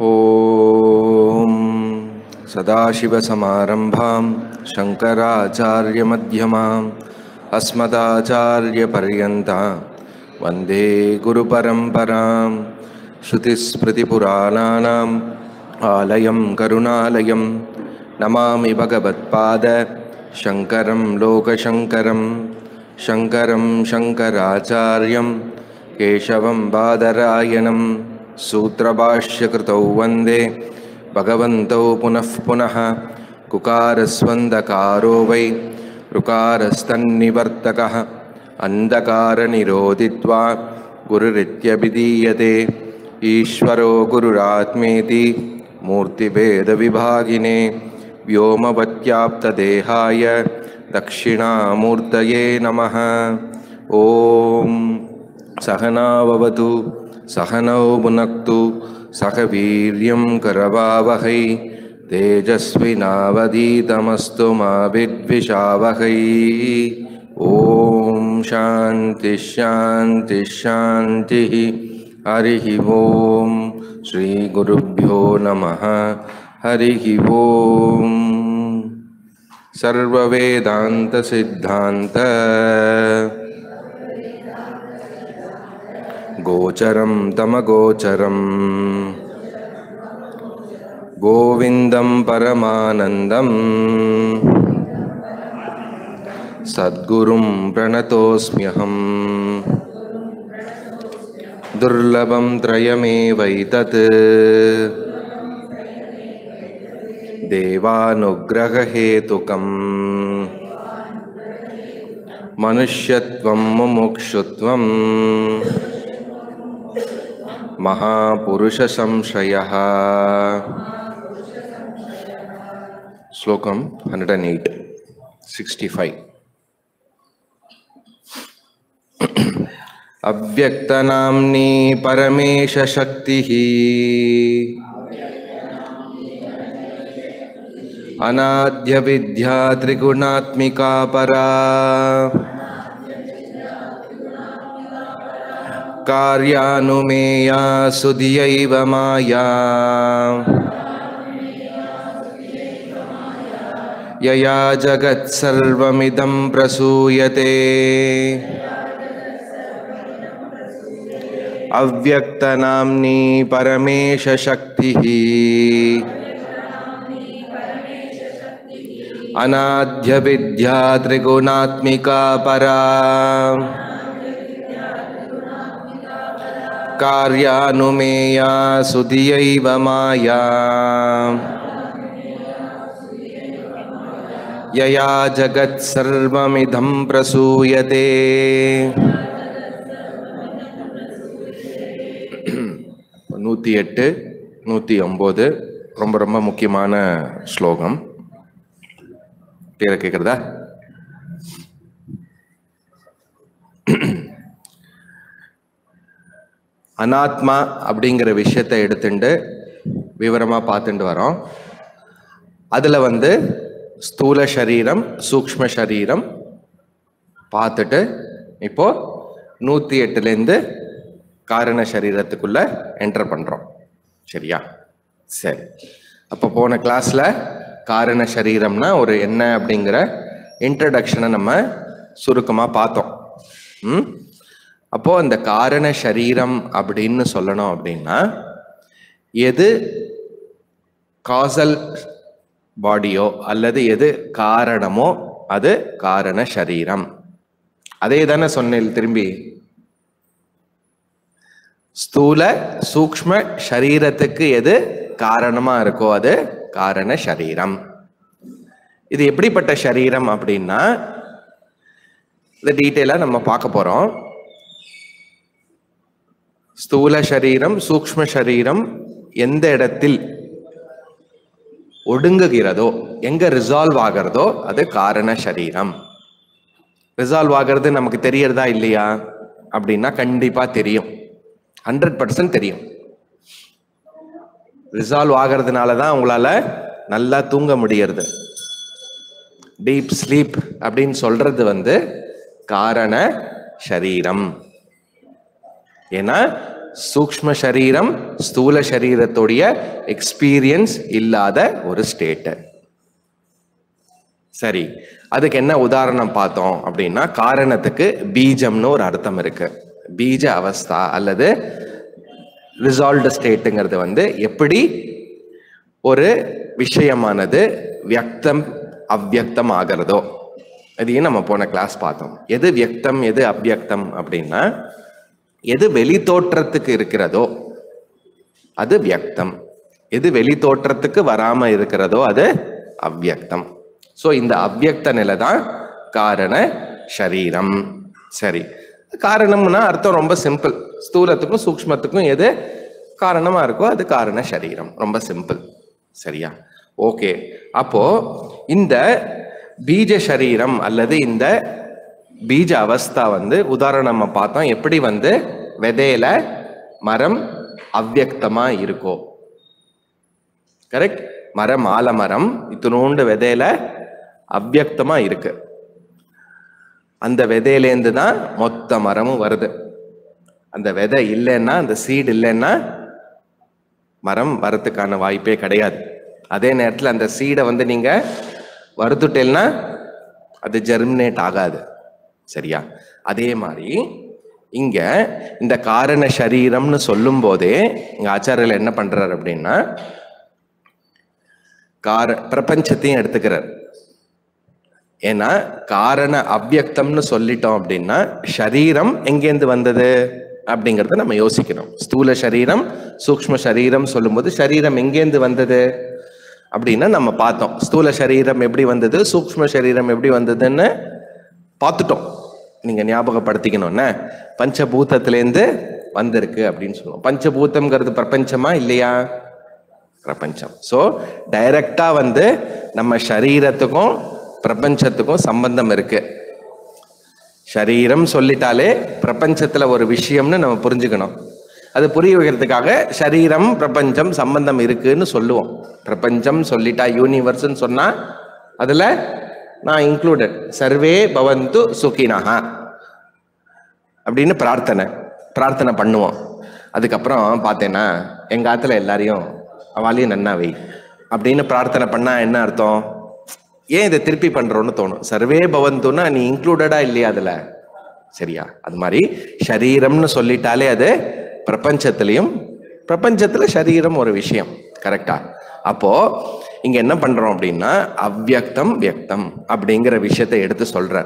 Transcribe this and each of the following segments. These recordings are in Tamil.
ॐ सदाशिवसमारम्भां शङ्कराचार्यमध्यमाम् अस्मदाचार्यपर्यन्तां वन्दे गुरुपरम्परां श्रुतिस्मृतिपुराणानाम् आलयं करुणालयं नमामि भगवत्पाद शङ्करं लोकशङ्करं शङ्करं शङ्कराचार्यं केशवं बादरायणं सूत्रभाष्यकृतौ वन्दे भगवन्तौ पुनः पुनः कुकारस्वन्दकारो वै ऋकारस्तन्निवर्तकः अन्धकारनिरोधित्वा गुरुरित्यभिधीयते ईश्वरो गुरुरात्मेति मूर्तिभेदविभागिने व्योमवत्याप्तदेहाय दक्षिणामूर्तये नमः ॐ सहनाववतु सहनौ भुनक्तु सह वीर्यं करवावहै तेजस्विनावधीतमस्तु मा विद्विषावहै ॐ शान्तिः शान्तिः शान्तिः हरिः ॐ श्रीगुरुभ्यो नमः हरिः ॐ सर्ववेदान्तसिद्धान्त गोचरं तमगोचरम् गोविन्दं परमानन्दम् सद्गुरुं प्रणतोऽस्म्यहम् दुर्लभं त्रयमेवैतत् देवानुग्रहहेतुकम् मनुष्यत्वं मुमुक्षुत्वम् महापुरुषसंशयः श्लोकं hundred and eight sixty five अव्यक्तनाम्नी परमेशशक्तिः अनाद्यविद्या त्रिगुणात्मिका परा कार्यानुमेया सुधियैव माया यया जगत्सर्वमिदं प्रसूयते अव्यक्तनाम्नी परमेशशक्तिः अनाद्यविद्या त्रिगुणात्मिका परा कार्यानुमेया सुधियैव माया यया जगत्सर्वमिदं प्रसूयते நூற்றி எட்டு நூற்றி ஒம்பது ரொம்ப ரொம்ப முக்கியமான ஸ்லோகம் பேரை கேட்குறதா அனாத்மா அப்படிங்கிற விஷயத்தை எடுத்துட்டு விவரமாக பார்த்துட்டு வரோம் அதில் வந்து ஸ்தூல சரீரம் சூக்ஷ்ம சரீரம் பார்த்துட்டு இப்போ நூற்றி எட்டுலேருந்து காரண சரீரத்துக்குள்ள என்டர் பண்ணுறோம் சரியா சரி அப்போ போன கிளாஸில் காரண சரீரம்னா ஒரு என்ன அப்படிங்கிற இன்ட்ரடக்ஷனை நம்ம சுருக்கமாக பார்த்தோம் ம் அப்போ அந்த காரண சரீரம் அப்படின்னு சொல்லணும் அப்படின்னா எது காசல் பாடியோ அல்லது எது காரணமோ அது காரண சரீரம் அதே தானே சொன்னேன் திரும்பி ஸ்தூல சூக்ம சரீரத்துக்கு எது காரணமா இருக்கோ அது காரண சரீரம் இது எப்படிப்பட்ட சரீரம் அப்படின்னா இந்த டீட்டெயிலாக நம்ம பார்க்க போறோம் ஸ்தூல சரீரம் சூக்ம சரீரம் எந்த இடத்தில் ஒடுங்குகிறதோ எங்க ரிசால்வ் ஆகிறதோ அது காரண சரீரம் ரிசால்வ் ஆகிறது நமக்கு தெரியறதா இல்லையா அப்படின்னா கண்டிப்பா தெரியும் ஹண்ட்ரட் பர்சன்ட் தெரியும் ரிசால்வ் ஆகிறதுனால தான் உங்களால நல்லா தூங்க முடியறது டீப் ஸ்லீப் அப்படின்னு சொல்றது வந்து காரண சரீரம் ஏன்னா சூக்ஷ்ம சரீரம் ஸ்தூல சரீரத்துடைய எக்ஸ்பீரியன்ஸ் இல்லாத ஒரு ஸ்டேட்டு சரி அதுக்கு என்ன உதாரணம் பார்த்தோம் அப்படின்னா காரணத்துக்கு பீஜம்னு ஒரு அர்த்தம் இருக்கு பீஜ அவஸ்தா அல்லது ரிசால்வ்டு ஸ்டேட்டுங்கிறது வந்து எப்படி ஒரு விஷயமானது வியக்தம் அவ்வியக்தம் ஆகிறதோ இதையும் நம்ம போன கிளாஸ் பார்த்தோம் எது வியக்தம் எது அவ்வியக்தம் அப்படின்னா எது வெளி தோற்றத்துக்கு இருக்கிறதோ அது வியக்தம் எது வெளி தோற்றத்துக்கு வராம இருக்கிறதோ அது அவ்வியக்தம் ஸோ இந்த அவ்வியக்த நிலை தான் காரண சரீரம் சரி காரணம்னா அர்த்தம் ரொம்ப சிம்பிள் ஸ்தூலத்துக்கும் சூக்ஷ்மத்துக்கும் எது காரணமா இருக்கோ அது காரண சரீரம் ரொம்ப சிம்பிள் சரியா ஓகே அப்போ இந்த பீஜ சரீரம் அல்லது இந்த பீஜ அவஸ்தா வந்து உதாரணம் நம்ம பார்த்தோம் எப்படி வந்து விதையில மரம் அவ்வியக்தமா இருக்கோ கரெக்ட் மரம் ஆலமரம் இத்தினோண்டு விதையில அவ்வியக்தமா இருக்கு அந்த விதையிலேருந்து தான் மொத்த மரமும் வருது அந்த விதை இல்லைன்னா அந்த சீடு இல்லைன்னா மரம் வரத்துக்கான வாய்ப்பே கிடையாது அதே நேரத்தில் அந்த சீடை வந்து நீங்க வறுத்துட்டேன்னா அது ஜெர்மினேட் ஆகாது சரியா அதே மாதிரி இங்க இந்த காரண சரீரம்னு சொல்லும் போதே இங்க ஆச்சாரியர் என்ன பண்றாரு அப்படின்னா கார பிரபஞ்சத்தையும் எடுத்துக்கிறார் ஏன்னா காரண அவ்வியக்தம்னு சொல்லிட்டோம் அப்படின்னா சரீரம் எங்கேருந்து வந்தது அப்படிங்கறத நம்ம யோசிக்கணும் ஸ்தூல சரீரம் சூக்ஷ்ம சரீரம் சொல்லும்போது சரீரம் எங்கேருந்து வந்தது அப்படின்னா நம்ம பார்த்தோம் ஸ்தூல சரீரம் எப்படி வந்தது சூக்ஷ்ம சரீரம் எப்படி வந்ததுன்னு பார்த்துட்டோம் நீங்க ஞாபகப்படுத்திக்கணும்னா பஞ்சபூதத்திலேருந்து வந்திருக்கு அப்படின்னு சொல்லுவோம் பஞ்சபூதம்ங்கிறது பிரபஞ்சமா இல்லையா பிரபஞ்சம் ஸோ டைரக்டா வந்து நம்ம சரீரத்துக்கும் பிரபஞ்சத்துக்கும் சம்பந்தம் இருக்கு சரீரம் சொல்லிட்டாலே பிரபஞ்சத்துல ஒரு விஷயம்னு நம்ம புரிஞ்சுக்கணும் அது புரிய வைக்கிறதுக்காக சரீரம் பிரபஞ்சம் சம்பந்தம் இருக்குன்னு சொல்லுவோம் பிரபஞ்சம் சொல்லிட்டா யூனிவர்ஸ்னு சொன்னா அதுல நான் இன்க்ளூடட் சர்வே பவந்து சுகினஹா அப்படின்னு பிரார்த்தனை பிரார்த்தனை பண்ணுவோம் அதுக்கப்புறம் பார்த்தேன்னா எங்க ஆத்துல எல்லாரையும் அவளையும் நன்னா வை அப்படின்னு பிரார்த்தனை பண்ணா என்ன அர்த்தம் ஏன் இதை திருப்பி பண்றோம்னு தோணும் சர்வே பவந்துன்னா நீ இன்க்ளூடடா இல்லையா அதுல சரியா அது மாதிரி சரீரம்னு சொல்லிட்டாலே அது பிரபஞ்சத்திலையும் பிரபஞ்சத்துல சரீரம் ஒரு விஷயம் கரெக்டா அப்போ இங்க என்ன பண்றோம் அப்படின்னா அவ்வியக்தம் வியக்தம் அப்படிங்கிற விஷயத்தை எடுத்து சொல்றார்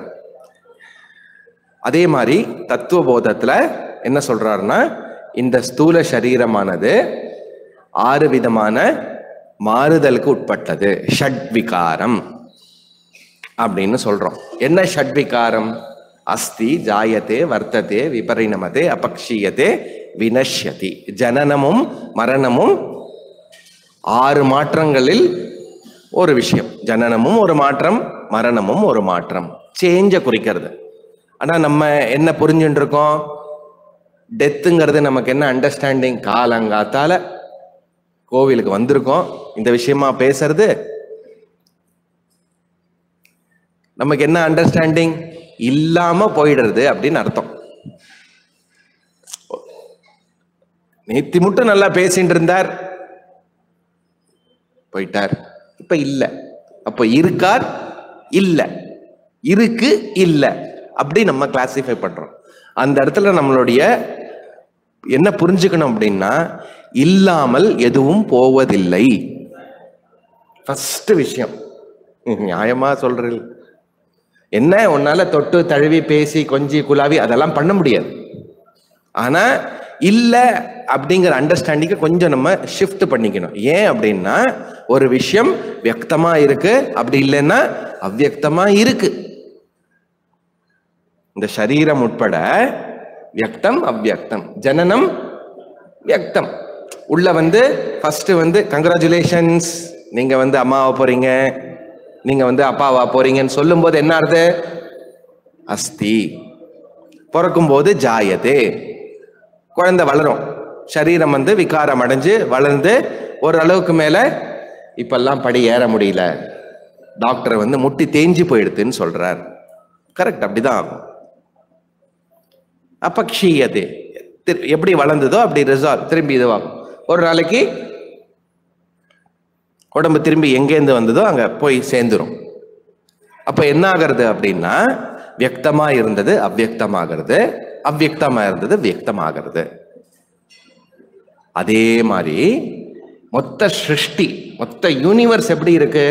அதே மாதிரி தத்துவ போதத்துல என்ன சொல்றாருன்னா இந்த ஸ்தூல சரீரமானது ஆறு விதமான மாறுதலுக்கு உட்பட்டது ஷட்விகாரம் அப்படின்னு சொல்றோம் என்ன ஷட்விகாரம் அஸ்தி ஜாயத்தே வர்த்ததே விபரிணமதே அபக்ஷீயத்தே வினஷ்யதி ஜனனமும் மரணமும் ஆறு மாற்றங்களில் ஒரு விஷயம் ஜனனமும் ஒரு மாற்றம் மரணமும் ஒரு மாற்றம் சேஞ்ச குறிக்கிறது ஆனா நம்ம என்ன புரிஞ்சுட்டு இருக்கோம் டெத்துங்கிறது நமக்கு என்ன அண்டர்ஸ்டாண்டிங் காலங்காத்தால கோவிலுக்கு வந்திருக்கோம் இந்த விஷயமா பேசுறது நமக்கு என்ன அண்டர்ஸ்டாண்டிங் இல்லாம போயிடுறது அப்படின்னு அர்த்தம் நேத்தி மட்டும் நல்லா பேசிட்டு இருந்தார் போயிட்டார் இப்ப இல்ல அப்ப இருக்கார் இல்ல இருக்கு இல்ல அப்படி நம்ம கிளாசிஃபை பண்றோம் அந்த இடத்துல நம்மளுடைய என்ன புரிஞ்சுக்கணும் அப்படின்னா இல்லாமல் எதுவும் போவதில்லை ஃபர்ஸ்ட் விஷயம் நியாயமா சொல்றீங்க என்ன உன்னால தொட்டு தழுவி பேசி கொஞ்சி குலாவி அதெல்லாம் பண்ண முடியாது ஆனா இல்ல அப்படிங்கிற அண்டர்ஸ்டாண்டிங்கை கொஞ்சம் நம்ம ஷிஃப்ட் பண்ணிக்கணும் ஏன் அப்படின்னா ஒரு விஷயம் வியக்தமா இருக்கு அப்படி இல்லைன்னா அவ்வியக்தமா இருக்கு இந்த சரீரம் உட்பட வியக்தம் அவ்வியக்தம் ஜனனம் வியக்தம் உள்ள வந்து ஃபர்ஸ்ட் வந்து கங்க்ராச்சுலேஷன்ஸ் நீங்க வந்து அம்மாவா போறீங்க நீங்க வந்து அப்பாவா போறீங்கன்னு சொல்லும்போது என்ன ஆறுது அஸ்தி பிறக்கும் போது ஜாயதே குழந்தை வளரும் சரீரம் வந்து விகாரம் அடைஞ்சு வளர்ந்து ஒரு அளவுக்கு மேல இப்பெல்லாம் படி ஏற முடியல டாக்டர் வந்து முட்டி தேஞ்சு போயிடுதுன்னு சொல்றார் கரெக்ட் அப்படிதான் ஆகும் அபக்ஷீயதே திரு- எப்படி வளர்ந்ததோ அப்படி ரிசால்வ் திரும்பி இதுவாகும் ஒரு நாளைக்கு உடம்பு திரும்பி எங்கேருந்து வந்ததோ அங்க போய் சேர்ந்துரும் அப்ப என்ன ஆகிறது அப்படின்னா வியக்தமா இருந்தது அவ்வியக்தமாகிறது அவ்வியக்தமா இருந்தது வியக்தமாகிறது அதே மாதிரி மொத்த சிருஷ்டி மொத்த யூனிவர்ஸ் எப்படி இருக்கு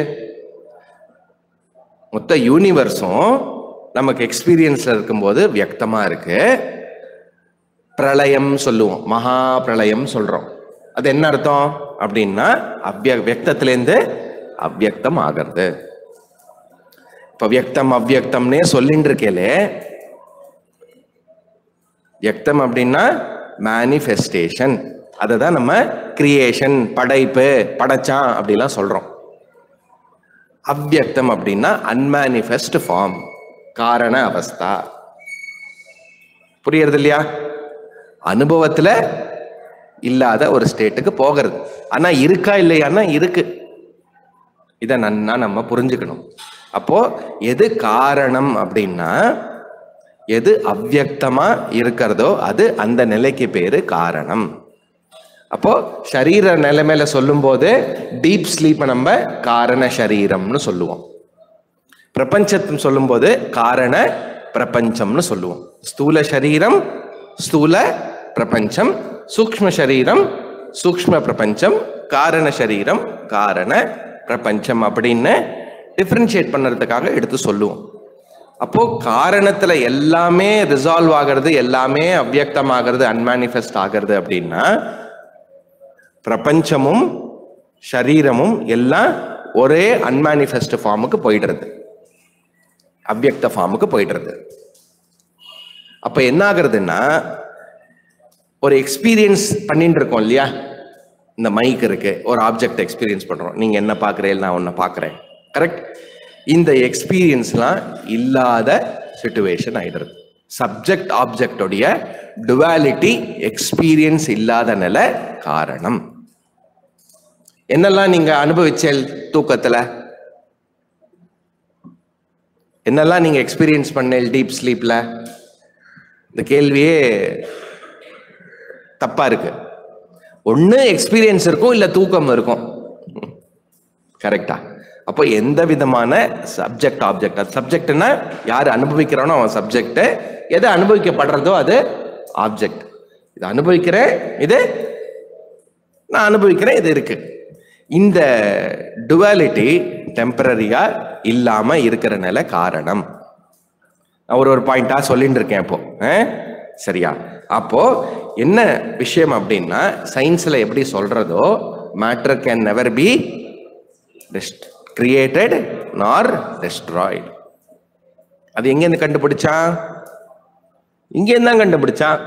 மொத்த யூனிவர்ஸும் நமக்கு எக்ஸ்பீரியன்ஸ்ல இருக்கும்போது வியக்தமா இருக்கு பிரளயம் சொல்லுவோம் மகா பிரளயம் சொல்றோம் அது என்ன அர்த்தம் அப்படின்னா அவ்விய வியக்தத்திலேருந்து அவ்வியக்தம் ஆகிறது இப்ப வியக்தம் அவ்வியக்தம்னே சொல்லிட்டு இருக்கேலே வியக்தம் அப்படின்னா மேனிஃபெஸ்டேஷன் அதை தான் நம்ம கிரியேஷன் படைப்பு படைச்சான் அப்படிலாம் சொல்றோம் அவ்வியக்தம் அப்படின்னா அன்மேனிஃபெஸ்ட் ஃபார்ம் காரண அவஸ்தா புரியுறது இல்லையா அனுபவத்துல இல்லாத ஒரு ஸ்டேட்டுக்கு போகிறது ஆனா இருக்கா இல்லையான்னா இருக்கு இதை நன்னா நம்ம புரிஞ்சுக்கணும் அப்போ எது காரணம் அப்படின்னா எது அவ்வியக்தமா இருக்கிறதோ அது அந்த நிலைக்கு பேரு காரணம் அப்போ சரீர நிலைமையில சொல்லும்போது டீப் ஸ்லீப்பை நம்ம காரண சரீரம்னு சொல்லுவோம் பிரபஞ்சத்துன்னு சொல்லும்போது காரண பிரபஞ்சம்னு சொல்லுவோம் ஸ்தூல சரீரம் ஸ்தூல பிரபஞ்சம் சூக்ஷ்ம சரீரம் சூக்ஷ்ம பிரபஞ்சம் காரண சரீரம் காரண பிரபஞ்சம் அப்படின்னு டிஃப்ரென்ஷியேட் பண்ணுறதுக்காக எடுத்து சொல்லுவோம் அப்போ காரணத்துல எல்லாமே ரிசால்வ் ஆகிறது எல்லாமே அவ்வியக்தமாகிறது அன்மேனிஃபெஸ்ட் ஆகிறது அப்படின்னா பிரபஞ்சமும் சரீரமும் எல்லாம் ஒரே அன்மேனிஃபெஸ்ட் ஃபார்முக்கு போயிடுறது அவ்வியக்த ஃபார்முக்கு போயிடுறது அப்ப என்ன ஆகுறதுன்னா ஒரு எக்ஸ்பீரியன்ஸ் பண்ணிட்டு இருக்கோம் இல்லையா இந்த மைக் இருக்கு ஒரு ஆப்ஜெக்ட் எக்ஸ்பீரியன்ஸ் பண்றோம் நீங்க என்ன பாக்குறீங்க நான் ஒன்ன பாக்குறேன் கரெக்ட் இந்த எக்ஸ்பீரியன்ஸ்லாம் இல்லாத சுச்சுவேஷன் ஆயிடுறது சப்ஜெக்ட் ஆப்ஜெக்டோடைய டுவாலிட்டி எக்ஸ்பீரியன்ஸ் இல்லாத நிலை காரணம் என்னெல்லாம் நீங்க அனுபவிச்சல் தூக்கத்துல என்னெல்லாம் நீங்க எக்ஸ்பீரியன்ஸ் பண்ணேன் டீப் ஸ்லீப்ல இந்த கேள்வியே தப்பா இருக்கு ஒண்ணு எக்ஸ்பீரியன்ஸ் இருக்கும் இல்ல தூக்கம் இருக்கும் கரெக்டா அப்போ எந்த விதமான சப்ஜெக்ட் ஆப்ஜெக்ட் அது சப்ஜெக்ட்னா யார் அனுபவிக்கிறானோ அவன் சப்ஜெக்ட் எது அனுபவிக்கப்படுறதோ அது ஆப்ஜெக்ட் இது அனுபவிக்கிறேன் இது நான் அனுபவிக்கிறேன் இது இருக்கு இந்த டுவாலிட்டி டெம்பரரியா இல்லாம இருக்கிற நிலை காரணம் நான் ஒரு ஒரு பாயிண்டா சொல்லிட்டு இருக்கேன் இப்போ அஹ்? சரியா அப்போ என்ன விஷயம் அப்படின்னா சயின்ஸ்ல எப்படி சொல்றதோ matter can never be created nor destroyed அது எங்கேருந்து கண்டுபிடிச்சான் இங்கேருந்து தான் கண்டுபிடிச்சான்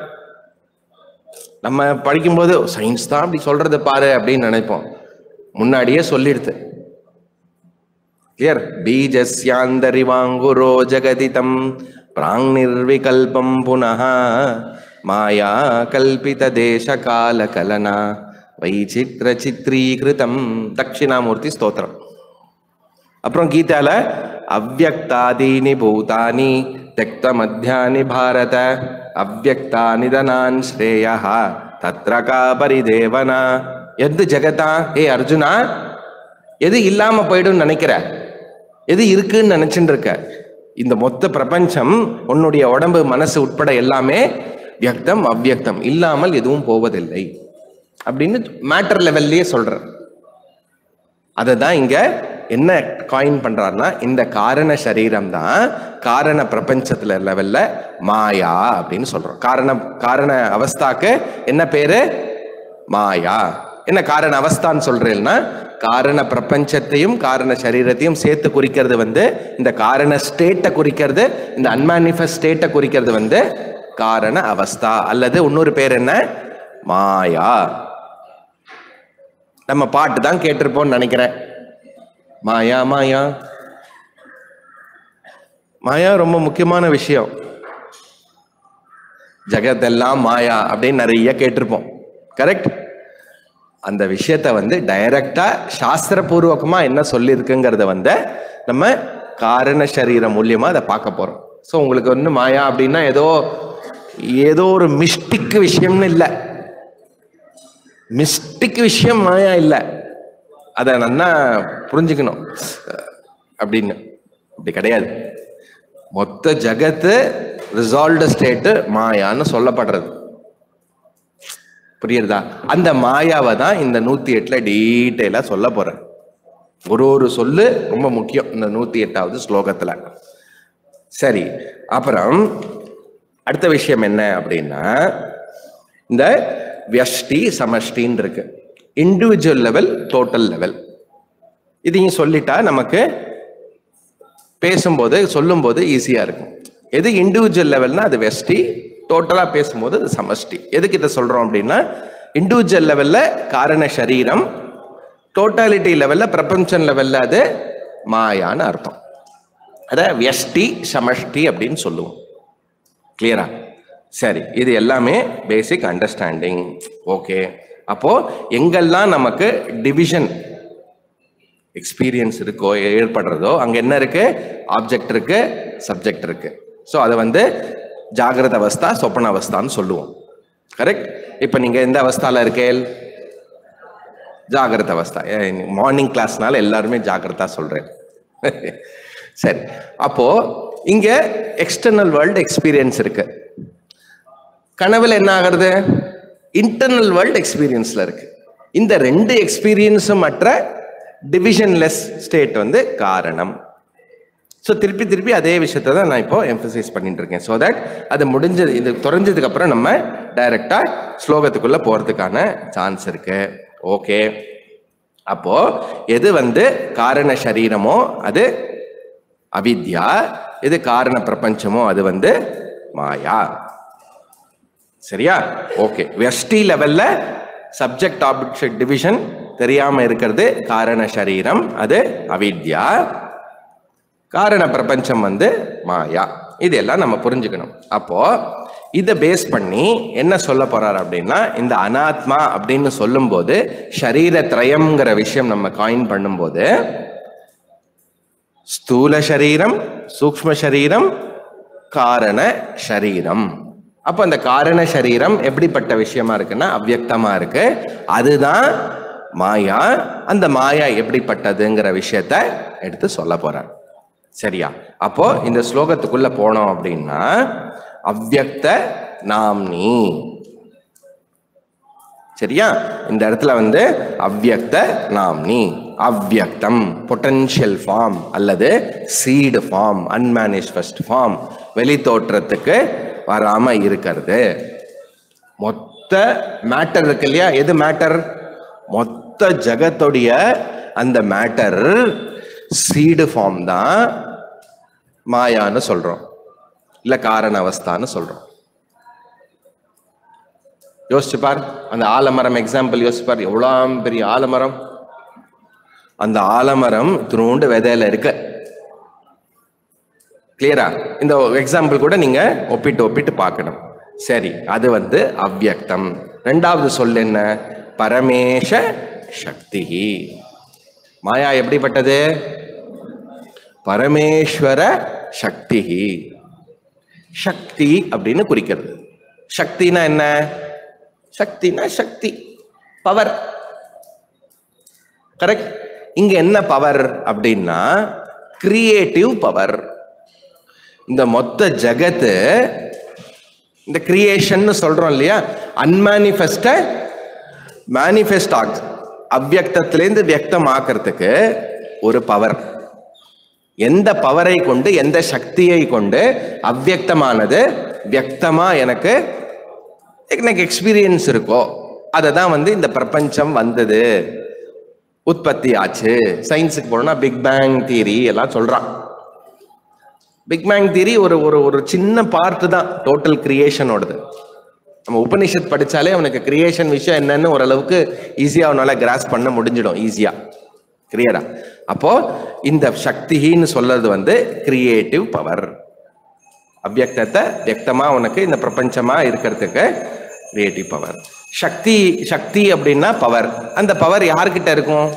நம்ம படிக்கும்போது சயின்ஸ் தான் அப்படி சொல்றது பாரு அப்படின்னு நினைப்போம் முன்னாடியே சொல்லிடுது கிளியர் பீஜஸ்யாந்தரிவாங்குரோ ஜெகதிதம் பிராங் நிர்விகல்பம் புனः மாயா கல்பித தேச கால கலனா வைச்சித்ர சித்ரீகிருதம் தட்சிணாமூர்த்தி ஸ்தோத்திரம் அப்புறம் கீதால அவ்வக்தாதீனி பூதானி தெக்த மத்தியானி பாரத அவ்வக்தா நிதனான் ஸ்ரேயா தத்ர கா பரிதேவனா எது ஜெகதா ஏ அர்ஜுனா எது இல்லாம போயிடும் நினைக்கிற எது இருக்குன்னு நினைச்சுட்டு இருக்க இந்த மொத்த பிரபஞ்சம் உன்னுடைய உடம்பு மனசு உட்பட எல்லாமே வியக்தம் அவ்வியக்தம் இல்லாமல் எதுவும் போவதில்லை அப்படின்னு மேட்டர் லெவல்லயே சொல்ற அதை தான் இங்க என்ன காயின் பண்றாருன்னா இந்த காரண சரீரம் தான் காரண பிரபஞ்சத்துல லெவல்ல மாயா அப்படின்னு சொல்றோம் காரண காரண அவஸ்தாக்கு என்ன பேரு மாயா என்ன காரண அவஸ்தான்னு சொல்றேன்னா காரண பிரபஞ்சத்தையும் காரண சரீரத்தையும் சேர்த்து குறிக்கிறது வந்து இந்த காரண ஸ்டேட்டை குறிக்கிறது இந்த அன்மேனிஃபெஸ்ட் ஸ்டேட்டை குறிக்கிறது வந்து காரண அவஸ்தா அல்லது இன்னொரு பேர் என்ன மாயா நம்ம பாட்டு தான் கேட்டிருப்போம்னு நினைக்கிறேன் மாயா மாயா மாயா ரொம்ப முக்கியமான விஷயம் ஜெகத்தெல்லாம் மாயா அப்படின்னு நிறைய கேட்டிருப்போம் கரெக்ட் அந்த விஷயத்த வந்து டைரக்டா சாஸ்திரபூர்வகமா என்ன சொல்லியிருக்குங்கிறத வந்து நம்ம காரண சரீரம் மூலியமா அதை பார்க்க போறோம் ஸோ உங்களுக்கு வந்து மாயா அப்படின்னா ஏதோ ஏதோ ஒரு மிஸ்டிக் விஷயம்னு இல்லை மிஸ்டிக் விஷயம் மாயா இல்லை அதை நல்லா புரிஞ்சுக்கணும் அப்படின்னு அப்படி கிடையாது மொத்த ஜகத்து ரிசால்வ்டு ஸ்டேட்டு மாயான்னு சொல்லப்படுறது புரியுறதா அந்த மாயாவை தான் இந்த நூத்தி எட்டுல டீட்டெயிலா சொல்ல போறேன் ஒரு ஒரு சொல்லு ரொம்ப முக்கியம் இந்த நூத்தி எட்டாவது ஸ்லோகத்துல சரி அப்புறம் அடுத்த விஷயம் என்ன அப்படின்னா இந்த வியஷ்டி சமஷ்டின்னு இருக்கு இண்டிவிஜுவல் லெவல் டோட்டல் லெவல் இதையும் சொல்லிட்டா நமக்கு பேசும்போது சொல்லும்போது ஈஸியா இருக்கும் எது இண்டிவிஜுவல் லெவல்னா அது வெஸ்டி டோட்டலா பேசும்போது அது சமஷ்டி எதுக்கு இதை சொல்றோம் அப்படின்னா இண்டிவிஜுவல் லெவல்ல காரண சரீரம் டோட்டாலிட்டி லெவல்ல பிரபஞ்சன் லெவல்ல அது மாயான்னு அர்த்தம் அத வியஷ்டி சமஷ்டி அப்படின்னு சொல்லுவோம் கிளியரா சரி இது எல்லாமே பேசிக் அண்டர்ஸ்டாண்டிங் ஓகே அப்போ எங்கெல்லாம் நமக்கு டிவிஷன் எக்ஸ்பீரியன்ஸ் இருக்கோ ஏற்படுறதோ அங்க என்ன இருக்கு ஆப்ஜெக்ட் இருக்கு சப்ஜெக்ட் இருக்கு ஸோ அதை வந்து ஜாகிரத அவஸ்தா சொப்பன அவஸ்தான்னு சொல்லுவோம் கரெக்ட் இப்போ நீங்க எந்த அவஸ்தால இருக்கேல் ஜாகிரத அவஸ்தா மார்னிங் கிளாஸ்னால எல்லாருமே ஜாகிரதா சொல்றேன் சரி அப்போ இங்க எக்ஸ்டர்னல் வேர்ல்டு எக்ஸ்பீரியன்ஸ் இருக்கு கனவுல என்ன ஆகிறது இன்டர்னல் வேர்ல்டு எக்ஸ்பீரியன்ஸ்ல இருக்கு இந்த ரெண்டு எக்ஸ்பீரியன்ஸும் மற்ற டிவிஷன்லெஸ் ஸ்டேட் வந்து காரணம் ஸோ திருப்பி திருப்பி அதே விஷயத்தை தான் நான் இப்போ எம்பசைஸ் பண்ணிட்டு இருக்கேன் ஸோ தட் அது முடிஞ்சது இது குறைஞ்சதுக்கு அப்புறம் நம்ம டைரக்டா ஸ்லோகத்துக்குள்ள போறதுக்கான சான்ஸ் இருக்கு ஓகே அப்போ எது வந்து காரண சரீரமோ அது அவித்யா எது காரண பிரபஞ்சமோ அது வந்து மாயா சரியா ஓகே வெஸ்டி லெவல்ல சப்ஜெக்ட் ஆப்ஜெக்ட் டிவிஷன் தெரியாம இருக்கிறது காரண சரீரம் அது அவித்யா காரண பிரபஞ்சம் வந்து மாயா இதெல்லாம் நம்ம புரிஞ்சுக்கணும் அப்போ இதை பேஸ் பண்ணி என்ன சொல்ல போறார் அப்படின்னா இந்த அனாத்மா அப்படின்னு சொல்லும்போது ஷரீர திரயம்ங்கிற விஷயம் நம்ம காயின் பண்ணும்போது ஸ்தூல சரீரம் சூக்ம சரீரம் காரண சரீரம் அப்போ அந்த காரண சரீரம் எப்படிப்பட்ட விஷயமா இருக்குன்னா அவ்யக்தமா இருக்கு அதுதான் மாயா அந்த மாயா எப்படிப்பட்டதுங்கிற விஷயத்த எடுத்து சொல்ல போறார் சரியா அப்போ இந்த ஸ்லோகத்துக்குள்ள போனோம் அப்படின்னா அவ்யக்த நாம்னி சரியா இந்த இடத்துல வந்து அவ்யக்த நாம்னி அவ்யக்தம் பொட்டன்ஷியல் ஃபார்ம் அல்லது சீடு ஃபார்ம் அன்மேனிஃபெஸ்ட் ஃபார்ம் வெளி தோற்றத்துக்கு வராம இருக்கிறது மொத்த மேட்டர் இருக்கு இல்லையா எது மேட்டர் மொத்த ஜகத்துடைய அந்த மேட்டர் சீடு ஃபார்ம் தான் மாயான்னு சொல்றோம் இல்ல காரண அவஸ்தான்னு சொல்றோம் யோசிச்சு பார் அந்த ஆலமரம் எக்ஸாம்பிள் யோசிச்சு பார் எவ்வளோ பெரிய ஆலமரம் அந்த ஆலமரம் துணுண்டு விதையில இருக்கு கிளியரா இந்த எக்ஸாம்பிள் கூட நீங்க ஒப்பிட்டு ஒப்பிட்டு பார்க்கணும் சரி அது வந்து அவ்யக்தம் ரெண்டாவது சொல் என்ன பரமேஷ சக்தி மாயா எப்படிப்பட்டது பரமேஸ்வர சக்தி சக்தி அப்படின்னு குறிக்கிறது சக்தினா என்ன சக்தினா சக்தி பவர் கரெக்ட் இங்க என்ன பவர் அப்படின்னா கிரியேட்டிவ் பவர் இந்த மொத்த ஜகத்து இந்த கிரியேஷன் சொல்றோம் இல்லையா அன்மேனிஃபெஸ்ட மேனிஃபெஸ்ட் ஆகுது அவ்யக்தத்திலேருந்து வியக்தம் ஆக்கிறதுக்கு ஒரு பவர் எந்த பவரை கொண்டு எந்த சக்தியை கொண்டு அவ்யக்தமானது வியக்தமா எனக்கு எனக்கு எக்ஸ்பீரியன்ஸ் இருக்கோ அதை தான் வந்து இந்த பிரபஞ்சம் வந்தது உற்பத்தி ஆச்சு சயின்ஸுக்கு போனோம்னா பிக் பேங் தியரி எல்லாம் சொல்றான் பிக் பேங் தியரி ஒரு ஒரு ஒரு சின்ன பார்ட் தான் டோட்டல் கிரியேஷனோடது நம்ம உபனிஷத் படிச்சாலே அவனுக்கு கிரியேஷன் விஷயம் என்னன்னு ஓரளவுக்கு ஈஸியா அவனால கிராஸ் பண்ண முடிஞ்சிடும் ஈஸியா கிளியரா அப்போ இந்த சக்தின்னு சொல்றது வந்து கிரியேட்டிவ் பவர் அவ்யக்தத்தை வியக்தமா உனக்கு இந்த பிரபஞ்சமா இருக்கிறதுக்கு கிரியேட்டிவ் பவர் சக்தி சக்தி அப்படின்னா பவர் அந்த பவர் யார்கிட்ட இருக்கும்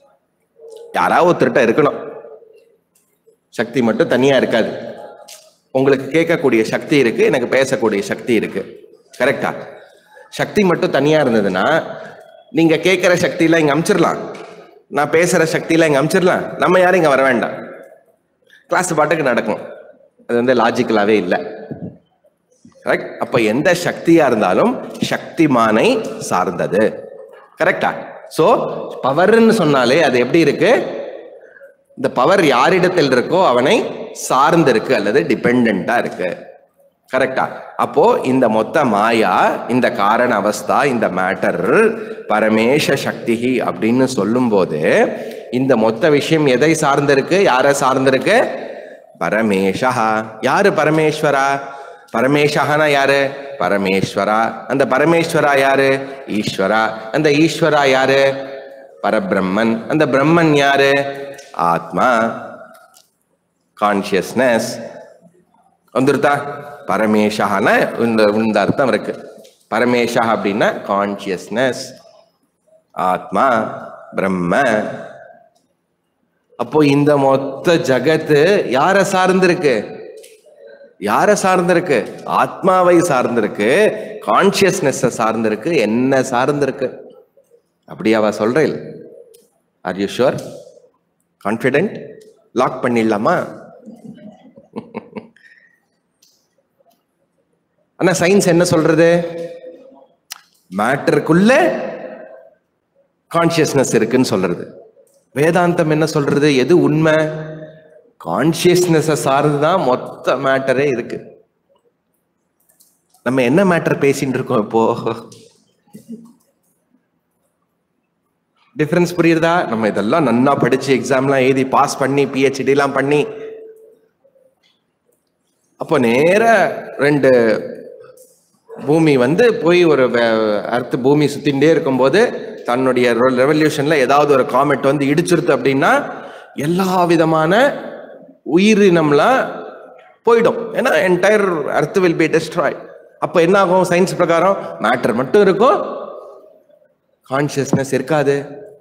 யாராவது ஒருத்தர்கிட்ட இருக்கணும் சக்தி மட்டும் தனியா இருக்காது உங்களுக்கு கேட்கக்கூடிய சக்தி இருக்கு எனக்கு பேசக்கூடிய சக்தி இருக்கு கரெக்டா சக்தி மட்டும் தனியா இருந்ததுன்னா நீங்க கேட்கிற சக்தியில இங்க அமிச்சிடலாம் நான் பேசுற சக்தியில இங்க அமிச்சிடலாம் நம்ம யாரும் இங்க வர வேண்டாம் கிளாஸ் பாட்டுக்கு நடக்கும் அது வந்து லாஜிக்கலாவே இல்லை கரெக்ட் அப்ப எந்த சக்தியா இருந்தாலும் சக்திமானை சார்ந்தது கரெக்டா சோ பவர்னு சொன்னாலே அது எப்படி இருக்கு இந்த பவர் யாரிடத்தில் இருக்கோ அவனை சார்ந்து இருக்கு அல்லது டிபெண்டா இருக்கு கரெக்டா அப்போ இந்த மொத்த மாயா இந்த காரண அவஸ்தா இந்த மேட்டர் பரமேஷ சக்தி அப்படின்னு சொல்லும்போது இந்த மொத்த விஷயம் எதை சார்ந்திருக்கு யாரை சார்ந்திருக்கு பரமேஷா யாரு பரமேஸ்வரா பரமேஷகனா யாரு பரமேஸ்வரா அந்த பரமேஸ்வரா யாரு ஈஸ்வரா அந்த ஈஸ்வரா யாரு பரபிரம்மன் அந்த பிரம்மன் யாரு ஆத்மா கான்சியஸ்னஸ் வந்துருதா பரமேஷான இந்த இந்த அர்த்தம் இருக்கு பரமேஷா அப்படின்னா கான்சியஸ்னஸ் ஆத்மா பிரம்ம அப்போ இந்த மொத்த ஜகத்து யார சார்ந்திருக்கு யார சார்ந்திருக்கு ஆத்மாவை சார்ந்திருக்கு கான்சியஸ்னஸ் சார்ந்திருக்கு என்ன சார்ந்திருக்கு அப்படியாவா சொல்றேன் are you sure confident lock பண்ணிடலாமா ஆனா சயின்ஸ் என்ன சொல்றது மேட்டருக்குள்ள கான்சியஸ்னஸ் இருக்குன்னு சொல்றது வேதாந்தம் என்ன சொல்றது எது உண்மை கான்சியஸ்னஸை சார்ந்துதான் மொத்த மேட்டரே இருக்கு நம்ம என்ன மேட்டர் பேசிட்டு இருக்கோம் இப்போ டிஃபரன்ஸ் புரியுறதா நம்ம இதெல்லாம் நன்னா படிச்சு எக்ஸாம்லாம் எழுதி பாஸ் பண்ணி பிஹெச்டி எல்லாம் பண்ணி அப்போ நேர ரெண்டு பூமி வந்து போய் ஒரு அர்த்த பூமி சுத்தின்டே இருக்கும்போது தன்னுடைய ரெவல்யூஷன்ல ஏதாவது ஒரு காமெட் வந்து இடிச்சிருது அப்படின்னா எல்லா விதமான உயிரினம்லாம் போயிடும் ஏன்னா என்டையர் அர்த் வில் பி டெஸ்ட்ராய் அப்போ என்ன ஆகும் சயின்ஸ் பிரகாரம் மேட்டர் மட்டும் இருக்கும் கான்சியஸ்னஸ் இருக்காது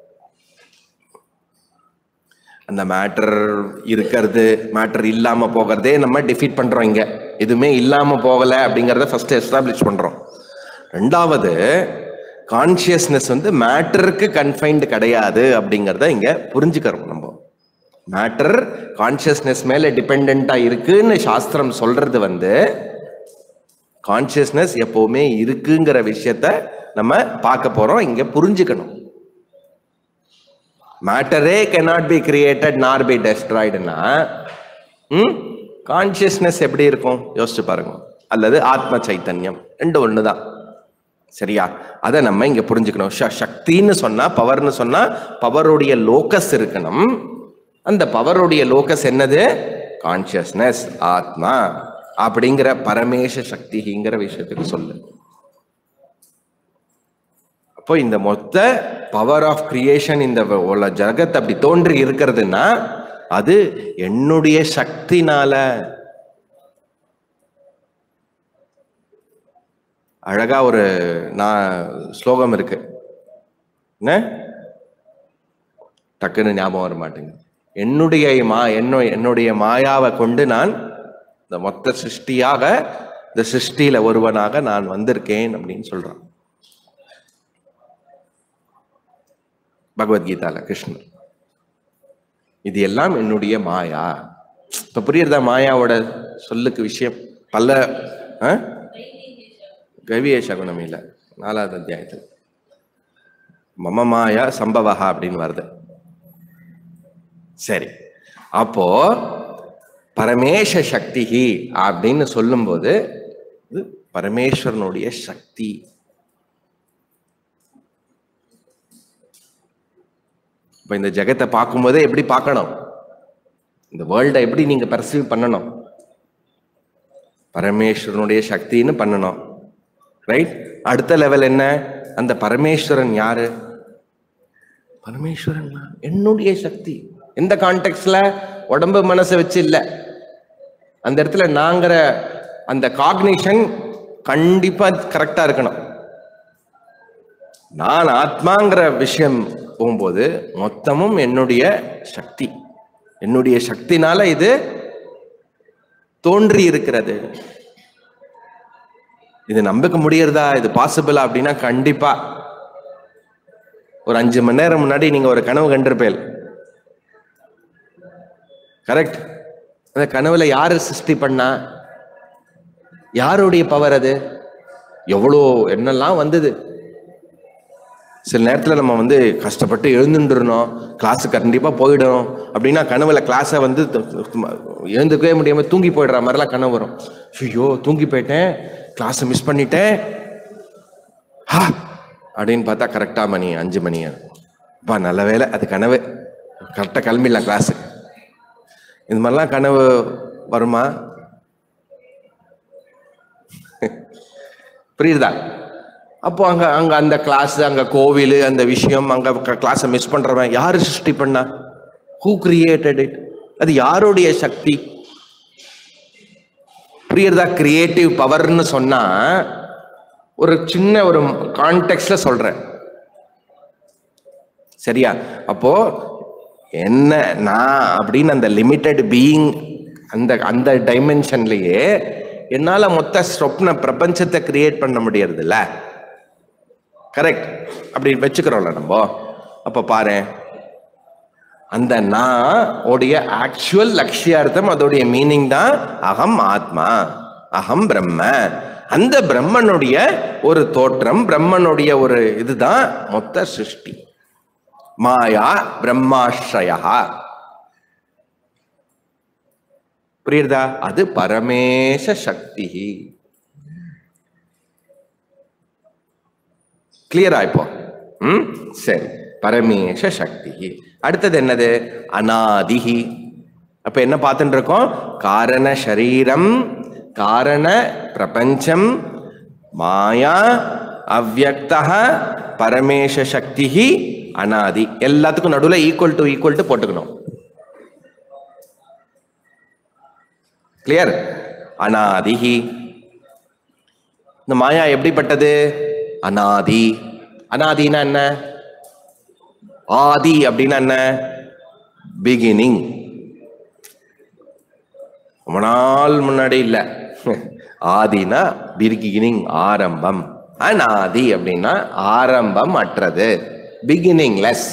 அந்த மேட்டர் இருக்கிறது மேட்டர் இல்லாம போகிறதே நம்ம டிஃபீட் பண்றோம் இங்க எதுவுமே இல்லாம போகல அப்படிங்கிறத ஃபர்ஸ்ட் எஸ்டாப்ளிஷ் பண்றோம் ரெண்டாவது கான்சியஸ்னஸ் வந்து மேட்டருக்கு கன்ஃபைன்டு கிடையாது அப்படிங்கிறத இங்க புரிஞ்சுக்கிறோம் நம்ம மேட்டர் கான்சியஸ்னஸ் மேல டிபெண்டா இருக்குன்னு சாஸ்திரம் சொல்றது வந்து கான்சியஸ்னஸ் எப்பவுமே இருக்குங்கிற விஷயத்த நம்ம பார்க்க போறோம் இங்க புரிஞ்சுக்கணும் மேட்டரே cannot be created nor be டெஸ்ட்ராய்டுனா ம் கான்சியஸ்னஸ் எப்படி இருக்கும் யோசிச்சு பாருங்க அல்லது ஆத்ம சைத்தன்யம் ரெண்டு ஒன்று தான் சரியா அதை நம்ம இங்க புரிஞ்சுக்கணும் ச- சக்தின்னு சொன்னா பவர்னு சொன்னா பவருடைய லோக்கஸ் இருக்கணும் அந்த பவருடைய லோக்கஸ் என்னது கான்சியஸ்னஸ் ஆத்மா அப்படிங்கிற பரமேஷ சக்திங்கிற விஷயத்துக்கு சொல்லு அப்போ இந்த மொத்த பவர் ஆஃப் கிரியேஷன் இந்த உல ஜகத் அப்படி தோன்றி இருக்கிறதுனா அது என்னுடைய சக்தினால அழகா ஒரு நான் ஸ்லோகம் இருக்கு என்ன டக்குன்னு ஞாபகம் வர மாட்டேங்குது என்னுடைய மா என்னோ என்னுடைய மாயாவை கொண்டு நான் இந்த மொத்த சிருஷ்டியாக இந்த சிருஷ்டியில ஒருவனாக நான் வந்திருக்கேன் அப்படின்னு சொல்றான் பகவத்கீதால கிருஷ்ணர் இது எல்லாம் என்னுடைய மாயா இப்ப புரியுறதா மாயாவோட சொல்லுக்கு விஷயம் பல ஆ? கவிய சகுனம் இல்ல நாலாவது அத்தியாயத்தில் மம மாயா சம்பவஹா அப்படின்னு வருது சரி அப்போ பரமேஷ சக்தி அப்படின்னு சொல்லும்போது இது பரமேஸ்வரனுடைய சக்தி இப்போ இந்த ஜெகத்தை பார்க்கும்போதே எப்படி பார்க்கணும் இந்த வேர்ல்டை எப்படி நீங்க பர்சீவ் பண்ணணும் பரமேஸ்வரனுடைய சக்தின்னு பண்ணணும் ரைட் அடுத்த லெவல் என்ன அந்த பரமேஸ்வரன் யாரு பரமேஸ்வரன் நான். என்னுடைய சக்தி எந்த கான்டெக்ட்ல உடம்பு மனசை வச்சு இல்ல அந்த இடத்துல நாங்கிற அந்த காக்னிஷன் கண்டிப்பா கரெக்டா இருக்கணும் நான் ஆத்மாங்கிற விஷயம் போகும்போது மொத்தமும் என்னுடைய சக்தி என்னுடைய சக்தினால இது தோன்றி இருக்கிறது இது நம்பிக்க முடியறதா இது பாசிபிளா அப்படின்னா கண்டிப்பா ஒரு அஞ்சு மணி நேரம் முன்னாடி நீங்க ஒரு கனவு கண்டிருப்பேன் கரெக்ட் அந்த கனவுல யாரு சிருஷ்டி பண்ணா யாருடைய பவர் அது எவ்வளோ என்னெல்லாம் வந்தது சில நேரத்தில் நம்ம வந்து கஷ்டப்பட்டு எழுந்துருந்தோம் கிளாஸுக்கு கண்டிப்பாக போயிடணும் அப்படின்னா கனவுல கிளாஸை வந்து து- து- எழுந்துக்கவே முடியாம தூங்கி போயிடுற மாதிரிலாம் கனவு வரும் ஐயோ தூங்கி போயிட்டேன் கிளாஸை மிஸ் பண்ணிட்டேன் ஹா அப்படின்னு பார்த்தா கரெக்டாக மணி அஞ்சு மணி பா நல்ல வேலை அது கனவு கரெக்டாக கிளம்பிடலாம் கிளாஸுக்கு இது மாதிரிலாம் கனவு வருமா புரியுதா அப்போ அங்க அங்க அந்த கிளாஸ் அங்க கோவில் அந்த விஷயம் அங்க கிளாஸை மிஸ் பண்றவன் யாரு சிருஷ்டி பண்ணா ஹூ கிரியேட்டட் இட் அது யாருடைய சக்தி புரியுறதா கிரியேட்டிவ் பவர்னு சொன்னா ஒரு சின்ன ஒரு கான்டெக்ட்ல சொல்றேன் சரியா அப்போ என்ன நான் அப்படின்னு அந்த லிமிட்டெட் பீயிங் அந்த அந்த டைமென்ஷன்லயே என்னால மொத்த சொப்ன பிரபஞ்சத்தை கிரியேட் பண்ண முடியறதில்ல கரெக்ட் அப்படி வச்சுக்கிறோம்ல நம்ம அப்ப பாரு அந்த நான் உடைய ஆக்சுவல் லட்சியார்த்தம் அதோடைய மீனிங் தான் அகம் ஆத்மா அகம் பிரம்ம அந்த பிரம்மனுடைய ஒரு தோற்றம் பிரம்மனுடைய ஒரு இதுதான் மொத்த சிருஷ்டி மாயா பிரம்மாஸ்ரயா புரியுதா அது பரமேச சக்தி கிளியரா இப்போ ம் சரி பரமேச சக்தி அடுத்தது என்னது அநாதிஹி அப்ப என்ன பார்த்துட்டு இருக்கோம் காரண சரீரம் காரண பிரபஞ்சம் மாயா அவ்வக்தா பரமேச சக்தி அனாதி எல்லாத்துக்கும் நடுவுல ஈக்குவல் டு ஈக்குவல் டு போட்டுக்கணும் கிளியர் அனாதிஹி இந்த மாயா எப்படிப்பட்டது அனாதி அனாதினா என்ன ஆதி அப்படின்னா என்ன பிகினிங் ரொம்ப நாள் முன்னாடி இல்ல ஆதினா பிகினிங் ஆரம்பம் அனாதி அப்படின்னா ஆரம்பம் அற்றது பிகினிங்லெஸ்